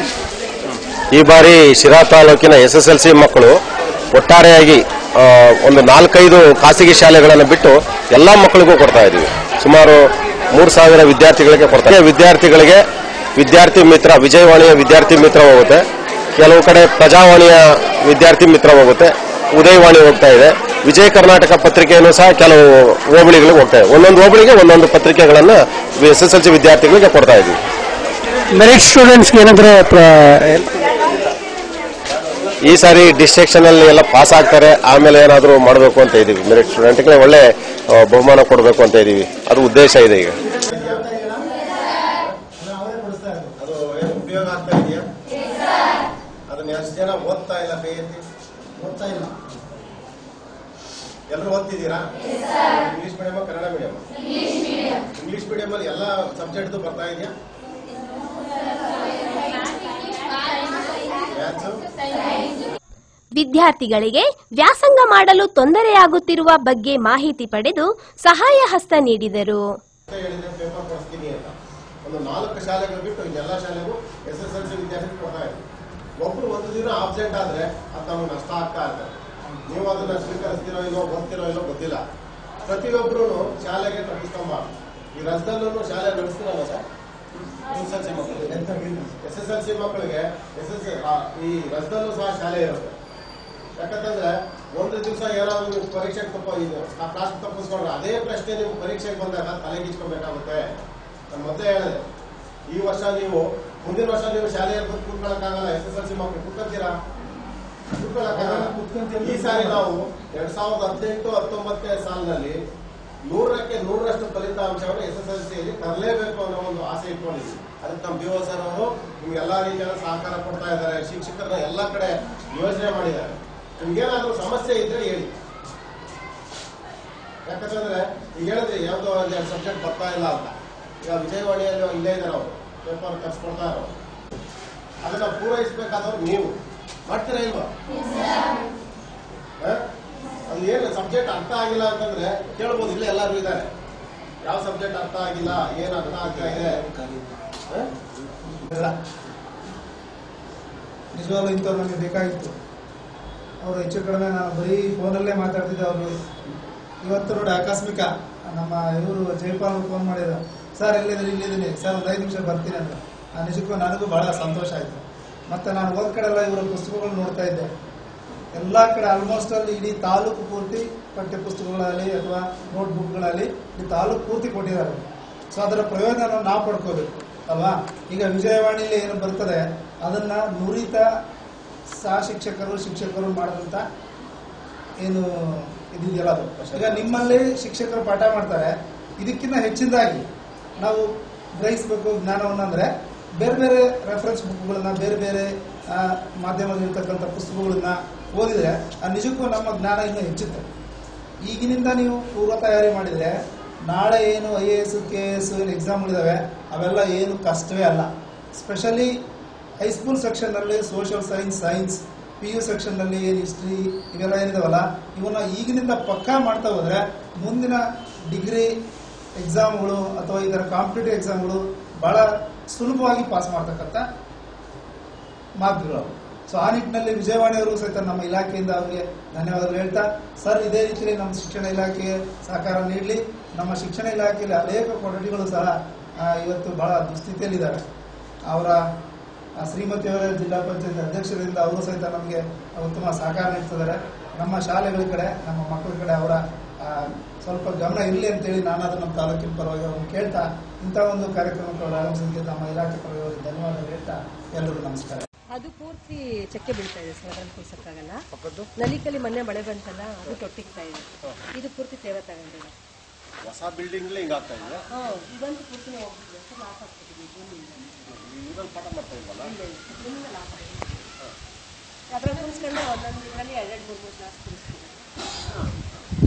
[SPEAKER 13] ಈ ಬಾರಿ ಶಿರಾ ತಾಲೂಕಿನ ಎಸ್ ಎಸ್ ಎಲ್ ಸಿ ಮಕ್ಕಳು ಒಟ್ಟಾರೆಯಾಗಿ ಆ, ಒಂದು ನಾಲ್ಕೈದು ಖಾಸಗಿ ಶಾಲೆಗಳನ್ನು ಬಿಟ್ಟು ಎಲ್ಲ ಮಕ್ಕಳಿಗೂ ಕೊಡ್ತಾ ಇದ್ದೀವಿ ಸುಮಾರು ಮೂರು ಸಾವಿರ ವಿದ್ಯಾರ್ಥಿಗಳಿಗೆ ಕೊಡ್ತಾ ಇದ್ದೀವಿ. ವಿದ್ಯಾರ್ಥಿಗಳಿಗೆ ವಿದ್ಯಾರ್ಥಿ ಮಿತ್ರ ವಿಜಯವಾಣಿಯ ವಿದ್ಯಾರ್ಥಿ ಮಿತ್ರ ಹೋಗುತ್ತೆ ಕೆಲವು ಕಡೆ ಪ್ರಜಾವಾಣಿಯ ವಿದ್ಯಾರ್ಥಿ ಮಿತ್ರ ಹೋಗುತ್ತೆ ಉದಯವಾಣಿ ಹೋಗ್ತಾ ಇದೆ ವಿಜಯ ಕರ್ನಾಟಕ ಪತ್ರಿಕೆಯನ್ನು ಸಹ ಕೆಲವು ಹೋಬಳಿಗಳಿಗೆ ಹೋಗ್ತಾ ಇದೆ ಒಂದೊಂದು ಹೋಬಳಿಗೆ ಒಂದೊಂದು ಪತ್ರಿಕೆಗಳನ್ನು ಎಸ್ ಎಸ್ ಎಲ್ ಸಿ ವಿದ್ಯಾರ್ಥಿಗಳಿಗೆ ಕೊಡ್ತಾ ಇದ್ದೀವಿ
[SPEAKER 16] ಮೆರಿಟ್ ಸ್ಟೂಡೆಂಟ್ಸ್ಗೆ ಏನಾದ್ರೆ
[SPEAKER 13] ಈ ಸಾರಿ ಡಿಸ್ಟ್ರಿಕ್ಷನ್ ಅಲ್ಲಿ ಎಲ್ಲ ಪಾಸ್ ಆಗ್ತಾರೆ ಆಮೇಲೆ ಏನಾದರೂ ಮಾಡಬೇಕು ಅಂತ ಇದೀವಿ ಮೆರಿಟ್ ಸ್ಟೂಡೆಂಟ್ಗೆ ಒಳ್ಳೆ ಆ, ಬಹುಮಾನ ಕೊಡಬೇಕು ಅಂತ ಇದೀವಿ ಅದು ಉದ್ದೇಶ ಇದೆ ಈಗ
[SPEAKER 17] ಅದು ಏನು ಉಪಯೋಗ ಆಗ್ತಾ ಇದೆಯಾ ಅದನ್ನ ಎಷ್ಟು ಜನ ಓದ್ತಾ ಇಲ್ಲ ಕೈ ಎತ್ತಿ ಓದ್ತಾ ಇಲ್ಲ ಎಲ್ಲರೂ ಓದ್ತಿದ್ದೀರಾ English medium Kannada medium English medium ಅಲ್ಲಿ ಎಲ್ಲ ಸಬ್ಜೆಕ್ಟ್ ಬರ್ತಾ ಇದೆಯಾ
[SPEAKER 2] ವಿದ್ಯಾರ್ಥಿಗಳಿಗೆ ವ್ಯಾಸಂಗ ಮಾಡಲು ತೊಂದರೆಯಾಗುತ್ತಿರುವ ಬಗ್ಗೆ ಮಾಹಿತಿ ಪಡೆದು ಸಹಾಯ ಹಸ್ತ ನೀಡಿದರು
[SPEAKER 17] ಅಂತ ಹೇಳಿದ್ರೆ ಪೇಪರ್ ಕೊಡಿಸ್ತೀನಿ ಅಂತ ಒಂದು ನಾಲ್ಕು ಶಾಲೆಗಳು ಬಿಟ್ಟು ಇನ್ನೆಲ್ಲ ಶಾಲೆಗೂ ಎಸ್ ಎಸ್ ಎಲ್ ಸಿ ವಿದ್ಯಾರ್ಥಿ ಕೊಡ್ತಾ ಇದ್ರು ಒಬ್ರು ಒಂದು ದಿನ ಆಬ್ಸೆಂಟ್ ಆದ್ರೆ ಅದು ನಮಗೆ ನಷ್ಟ ಆಗ್ತಾ ಇರ್ತದೆ ನೀವು ಅದನ್ನ ಸ್ವೀಕರಿಸ್ತಿರೋ ಇಲ್ಲೋ ಓದ್ತಿರೋ ಇಲ್ಲೋ ಗೊತ್ತಿಲ್ಲ ಪ್ರತಿಯೊಬ್ರು ಶಾಲೆಗೆ ತಪ್ಪಿಸ್ಕೊಂಬ ಈ ರಸದಲ್ಲೂ ಶಾಲೆ ನಡೆಸ್ತಿರಲ್ಲ sir S S L C ಮಕ್ಕಳಿಗೆ ಎಸ್ ಎಸ್ ಎಲ್ ಸಿ ಮಕ್ಕಳಿಗೆ ಎಸ್ ಎಸ್ ಈ ರಸದಲ್ಲೂ ಸಹ ಶಾಲೆ ಇರುತ್ತೆ ಯಾಕಂತಂದ್ರೆ ಒಂದು ದಿವಸ ಏನಾದ್ರು ನೀವು ಪರೀಕ್ಷೆಗೆ ತಪ್ಪ ಇದು ಕ್ಲಾಸ್ ತಪ್ಪಿಸ್ಕೊಂಡ್ರೆ ಅದೇ ಪ್ರಶ್ನೆ ನೀವು ಪರೀಕ್ಷೆಗೆ ಬಂದಾಗ ತಲೆಗಿಚ್ಕೊಬೇಕಾಗುತ್ತೆ ನಾನು ಮೊದಲೇ ಹೇಳಿದೆ ಈ ವರ್ಷ ನೀವು ಮುಂದಿನ ವರ್ಷ ನೀವು ಶಾಲೆಯಲ್ಲಿ ಬಂದು ಕೂತ್ಕೊಳ್ಳೋಕ್ಕಾಗಲ್ಲ ಎಸ್ ಎಸ್ ಎಲ್ ಸಿ ಮಕ್ಕಳು ಕೂತ್ಕೊಂತೀರಾ ಕೂತ್ಕೊಳ್ಳೋಕ್ಕಾಗಲ್ಲ ಈ ಸಾರಿ ನಾವು ಎರಡ್ ಸಾವಿರದ ಹದಿನೆಂಟು ಹತ್ತೊಂಬತ್ತನೇ ಸಾಲಿನಲ್ಲಿ ನೂರಕ್ಕೆ ನೂರರಷ್ಟು ಫಲಿತಾಂಶವನ್ನು ಎಸ್ ಎಸ್ ಎಲ್ ಸಿಯಲ್ಲಿ ತರಲೇಬೇಕು ಅನ್ನೋ ಒಂದು ಆಸೆ ಇಟ್ಕೊಂಡಿದ್ವಿ ಅದಕ್ಕೆ ನಮ್ಮ ಬಿ ಒ ಸರ್ ಅವರು ನಿಮ್ಗೆ ಎಲ್ಲಾ ರೀತಿಯ ಸಹಕಾರ ಕೊಡ್ತಾ ಇದ್ದಾರೆ ಶಿಕ್ಷಕರನ್ನ ಎಲ್ಲಾ ಕಡೆ ಯೋಜನೆ ಮಾಡಿದ್ದಾರೆ ನಿಮ್ಗೇನಾದ್ರೂ ಸಮಸ್ಯೆ ಇದ್ರೆ ಹೇಳಿ ಯಾಕಂತಂದ್ರೆ ಈಗ ಹೇಳಿದ್ರಿ ಯಾವ್ದೋ ಒಂದು ಎರಡು ಸಬ್ಜೆಕ್ಟ್ ಬರ್ತಾ ಇಲ್ಲ ಅಂತ ಈಗ ವಿಜಯವಾಣಿಯಲ್ಲಿ ಇಲ್ಲೇ ಇದ್ದಾರೆ ಅವರು ಪೇಪರ್ ತರಿಸ್ಕೊಡ್ತಾ ಇರೋ ಅದನ್ನ ಪೂರೈಸಬೇಕಾದವ್ರು ನೀವು ಮಾಡ್ತೀರಾ ಇಲ್ವಾ ಹ? ಅದು ಏನು ಸಬ್ಜೆಕ್ಟ್ ಅರ್ಥ ಆಗಿಲ್ಲ ಅಂತಂದ್ರೆ ಕೇಳ್ಬೋದು ಇಲ್ಲೇ ಎಲ್ಲರೂ ಇದ್ದಾರೆ ಯಾವ ಸಬ್ಜೆಕ್ಟ್ ಅರ್ಥ ಆಗಿಲ್ಲ ಏನ್ ಅರ್ಥ ಆಗ್ತಾ ಇದೆ ಹ?
[SPEAKER 18] ನಿಜವಾಗ್ಲೂ ಇಂಥವ್ರು ನನಗೆ ಬೇಕಾಗಿತ್ತು ಅವರು ಹೆಚ್ಚು ಕಡಿಮೆ ನಾನು ಬರೀ ಫೋನಲ್ಲೇ ಮಾತಾಡ್ತಿದ್ದೆ ಅವರು ಇವತ್ತು ನೋಡಿ ಆಕಸ್ಮಿಕ ನಮ್ಮ ಇವರು ಜೈಪಾಲ್ ಫೋನ್ ಮಾಡಿದ್ರು ಸರ್ ಎಲ್ಲಿದ್ದೀನಿ ಇಲ್ಲಿದ್ದೀನಿ ಸರ್ ಒಂದು ಐದು ನಿಮಿಷ ಬರ್ತೀನಿ ಅಂತ ನಾನು ನಿಜಕ್ಕೂ ನನಗೂ ಬಹಳ ಸಂತೋಷ ಆಯಿತು ಮತ್ತೆ ನಾನು ಹೋದ ಕಡೆ ಎಲ್ಲ ಇವರ ಪುಸ್ತಕಗಳು ನೋಡ್ತಾ ಇದ್ದೆ ಎಲ್ಲ ಕಡೆ ಆಲ್ಮೋಸ್ಟ್ ಅಲ್ಲಿ ಇಡೀ ತಾಲೂಕು ಪೂರ್ತಿ ಪಠ್ಯ ಪುಸ್ತಕಗಳಲ್ಲಿ ಅಥವಾ ನೋಟ್ ಬುಕ್ಗಳಲ್ಲಿ ಈ ತಾಲೂಕು ಪೂರ್ತಿ ಕೊಟ್ಟಿದ್ದಾರೆ ಸೊ ಅದರ ಪ್ರಯೋಜನ ನಾವು ಪಡ್ಕೋಬೇಕು ಅಲ್ವಾ ಈಗ ವಿಜಯವಾಣಿಲಿ ಏನು ಬರ್ತದೆ ಅದನ್ನ ನುರಿತ ಸಹ ಶಿಕ್ಷಕರು ಶಿಕ್ಷಕರು ಮಾಡಿದಂತ ಏನು ಇದಿದೆಯಲ್ಲ ಅದು ಈಗ ನಿಮ್ಮಲ್ಲಿ ಶಿಕ್ಷಕರು ಪಾಠ ಮಾಡ್ತಾರೆ ಇದಕ್ಕಿಂತ ಹೆಚ್ಚಿನದಾಗಿ ನಾವು ಗ್ರಹಿಸಬೇಕು ಜ್ಞಾನವನ್ನು ಅಂದ್ರೆ ಬೇರೆ ಬೇರೆ ರೆಫರೆನ್ಸ್ ಬುಕ್ಗಳನ್ನ ಬೇರೆ ಬೇರೆ ಆ, ಮಾಧ್ಯಮದಲ್ಲಿ ಇರ್ತಕ್ಕಂಥ ಪುಸ್ತಕಗಳನ್ನ ಓದಿದ್ರೆ ಆ ನಿಜಕ್ಕೂ ನಮ್ಮ ಜ್ಞಾನ ಇನ್ನೂ ಹೆಚ್ಚುತ್ತೆ ಈಗಿನಿಂದ ನೀವು ಪೂರ್ವ ತಯಾರಿ ಮಾಡಿದ್ರೆ ನಾಳೆ ಏನು I A S K S ಏನು ಎಕ್ಸಾಮ್ಗಳಿದಾವೆ ಅವೆಲ್ಲ ಏನು ಕಷ್ಟವೇ ಅಲ್ಲ ಸ್ಪೆಷಲಿ ಹೈಸ್ಕೂಲ್ school social science science P U ಸೆಕ್ಷನ್ನಲ್ಲಿ ಏನು ಹಿಸ್ಟ್ರಿ ಇವೆಲ್ಲ ಏನಿದಾವಲ್ಲ ಇವನ್ನ ಈಗಿನಿಂದ ಪಕ್ಕಾ ಮಾಡ್ತಾ ಹೋದ್ರೆ ಮುಂದಿನ ಡಿಗ್ರಿ ಎಕ್ಸಾಮ್ಗಳು ಅಥವಾ ಇದರ ಕಾಂಪಿಟೇಟಿವ್ ಎಕ್ಸಾಮ್ಗಳು ಬಹಳ ಸುಲಭವಾಗಿ ಪಾಸ್ ಮಾಡ್ತಕ್ಕಂಥ ಮಾರ್ಕ್ಗಳು ಸೊ ಆ ನಿಟ್ಟಿನಲ್ಲಿ ವಿಜಯವಾಣಿಯವರು ಸಹಿತ ನಮ್ಮ ಇಲಾಖೆಯಿಂದ ಅವರಿಗೆ ಧನ್ಯವಾದಗಳು ಹೇಳ್ತಾ ಸರ್ ಇದೇ ರೀತಿಯಲ್ಲಿ ನಮ್ಮ ಶಿಕ್ಷಣ ಇಲಾಖೆಗೆ ಸಹಕಾರ ನೀಡಲಿ ನಮ್ಮ ಶಿಕ್ಷಣ ಇಲಾಖೆಯಲ್ಲಿ ಅನೇಕ ಕೊಠಡಿಗಳು ಸಹ ಆ, ಇವತ್ತು ಬಹಳ ದುಸ್ಥಿತಿಯಲ್ಲಿದ್ದಾರೆ ಅವರ ಆ, ಶ್ರೀಮತಿಯವರ ಜಿಲ್ಲಾ ಪಂಚಾಯತ್ ಅಧ್ಯಕ್ಷರಿಂದ ಅವರು ಸಹಿತ ನಮಗೆ ಉತ್ತಮ ಸಹಕಾರ ನೀಡ್ತಿದ್ದಾರೆ ನಮ್ಮ ಶಾಲೆಗಳ ಕಡೆ ನಮ್ಮ ಮಕ್ಕಳ ಕಡೆ ಅವರ ಆ, ಸ್ವಲ್ಪ ಗಮನ ಇರಲಿ ಅಂತೇಳಿ ನಾನಾದ್ರೂ ನಮ್ಮ ತಾಲೂಕಿನ ಪರವಾಗಿ ಅವ್ರನ್ನ ಕೇಳ್ತಾ ಇಂಥ ಒಂದು ಕಾರ್ಯಕ್ರಮಕ್ಕೆ ಅವರು ಆಗಮಿಸಿದ್ದಕ್ಕೆ ನಮ್ಮ ಇಲಾಖೆ ಪರವಾಗಿ ಅವರಿಗೆ ಧನ್ಯವಾದ ಹೇಳ್ತಾ ಎಲ್ಲರಿಗೂ ನಮಸ್ಕಾರ
[SPEAKER 19] ಅದು ಪೂರ್ತಿ ಚಕ್ಕೆ ಬೀಳ್ತಾ ಇದೆ ಸರ್ ಅದನ್ನು ಕೂರ್ಸಕ್ಕಾಗಲ್ಲ ನಲಿಕಲ್ಲಿ ಮೊನ್ನೆ ಮಳೆ ಬಂತಲ್ಲ ಅದು ತೊಟ್ಟಿಗ್ತಾ ಇದೆ ಇದು ಪೂರ್ತಿ ತೇವ ತಗೊಂಡಿದೆ
[SPEAKER 17] ಹೊಸ ಬಿಲ್ಡಿಂಗ್ ಹಿಂಗ ಆಗ್ತಾ ಇದೆ
[SPEAKER 19] ಹಾಂ ಇದಂತೂ ಪೂರ್ತಿ ಹೋಗ್ಬಿಟ್ಟಿದೆ ಸರ್ ಲಾಸ್ ಆಗ್ಬಿಟ್ಟಿದೆ ಜೂನಿಂದ
[SPEAKER 17] ಇದ್ರಲ್ಲಿ ಪಾಠ ಮಾಡ್ತಾ ಇಲ್ವಲ್ಲ
[SPEAKER 19] ಇಲ್ಲ ಇಲ್ಲ ಜೂನಿಂದ ಲಾಸ್ ಆಗಿದೆ ಅದ್ರಲ್ಲಿ ಕೂರಿಸ್ಕೊಂಡು ಒಂದೊಂದು ಇದರಲ್ಲಿ ಎರಡೆರಡು ಮೂರು ಮೂರು ಕ್ಲಾಸ್ ಕೂರಿಸ್ತೀವಿ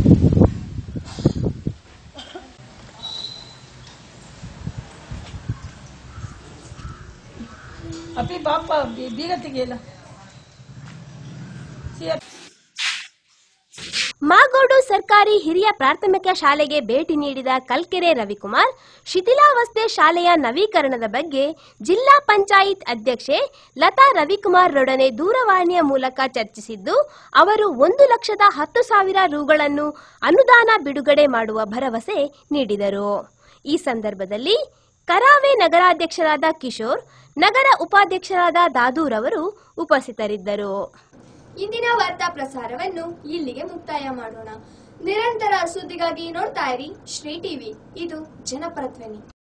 [SPEAKER 5] ಅಪ್ಪಿ ಬಾಪ ಬಿ- ಬೀಗ ತೆಗಿಯಲ್ಲ
[SPEAKER 2] ಮಾಗೋಡು ಸರ್ಕಾರಿ ಹಿರಿಯ ಪ್ರಾಥಮಿಕ ಶಾಲೆಗೆ ಭೇಟಿ ನೀಡಿದ ಕಲ್ಕೆರೆ ರವಿಕುಮಾರ್ ಶಿಥಿಲಾವಸ್ಥೆ ಶಾಲೆಯ ನವೀಕರಣದ ಬಗ್ಗೆ ಜಿಲ್ಲಾ ಪಂಚಾಯತ್ ಅಧ್ಯಕ್ಷೆ ಲತಾ ರವಿಕುಮಾರ್ ರೊಡನೆ ದೂರವಾಣಿಯ ಮೂಲಕ ಚರ್ಚಿಸಿದ್ದು ಅವರು ಒಂದು ಲಕ್ಷದ ಹತ್ತು ಸಾವಿರ ರುಗಳನ್ನು ಅನುದಾನ ಬಿಡುಗಡೆ ಮಾಡುವ ಭರವಸೆ ನೀಡಿದರು ಈ ಸಂದರ್ಭದಲ್ಲಿ ಕರಾವೆ ನಗರಾಧ್ಯಕ್ಷರಾದ ಕಿಶೋರ್ ನಗರ ಉಪಾಧ್ಯಕ್ಷರಾದ ದಾದೂರ್ ಅವರು ಉಪಸ್ಥಿತರಿದ್ದರು
[SPEAKER 1] ಇಂದಿನ ವಾರ್ತಾ ಪ್ರಸಾರವನ್ನು ಇಲ್ಲಿಗೆ ಮುಕ್ತಾಯ ಮಾಡೋಣ ನಿರಂತರ ಸುದ್ದಿಗಾಗಿ ನೋಡ್ತಾ ಇರಿ ಶ್ರೀ ಟಿವಿ ಇದು ಜನಪರ ಧ್ವನಿ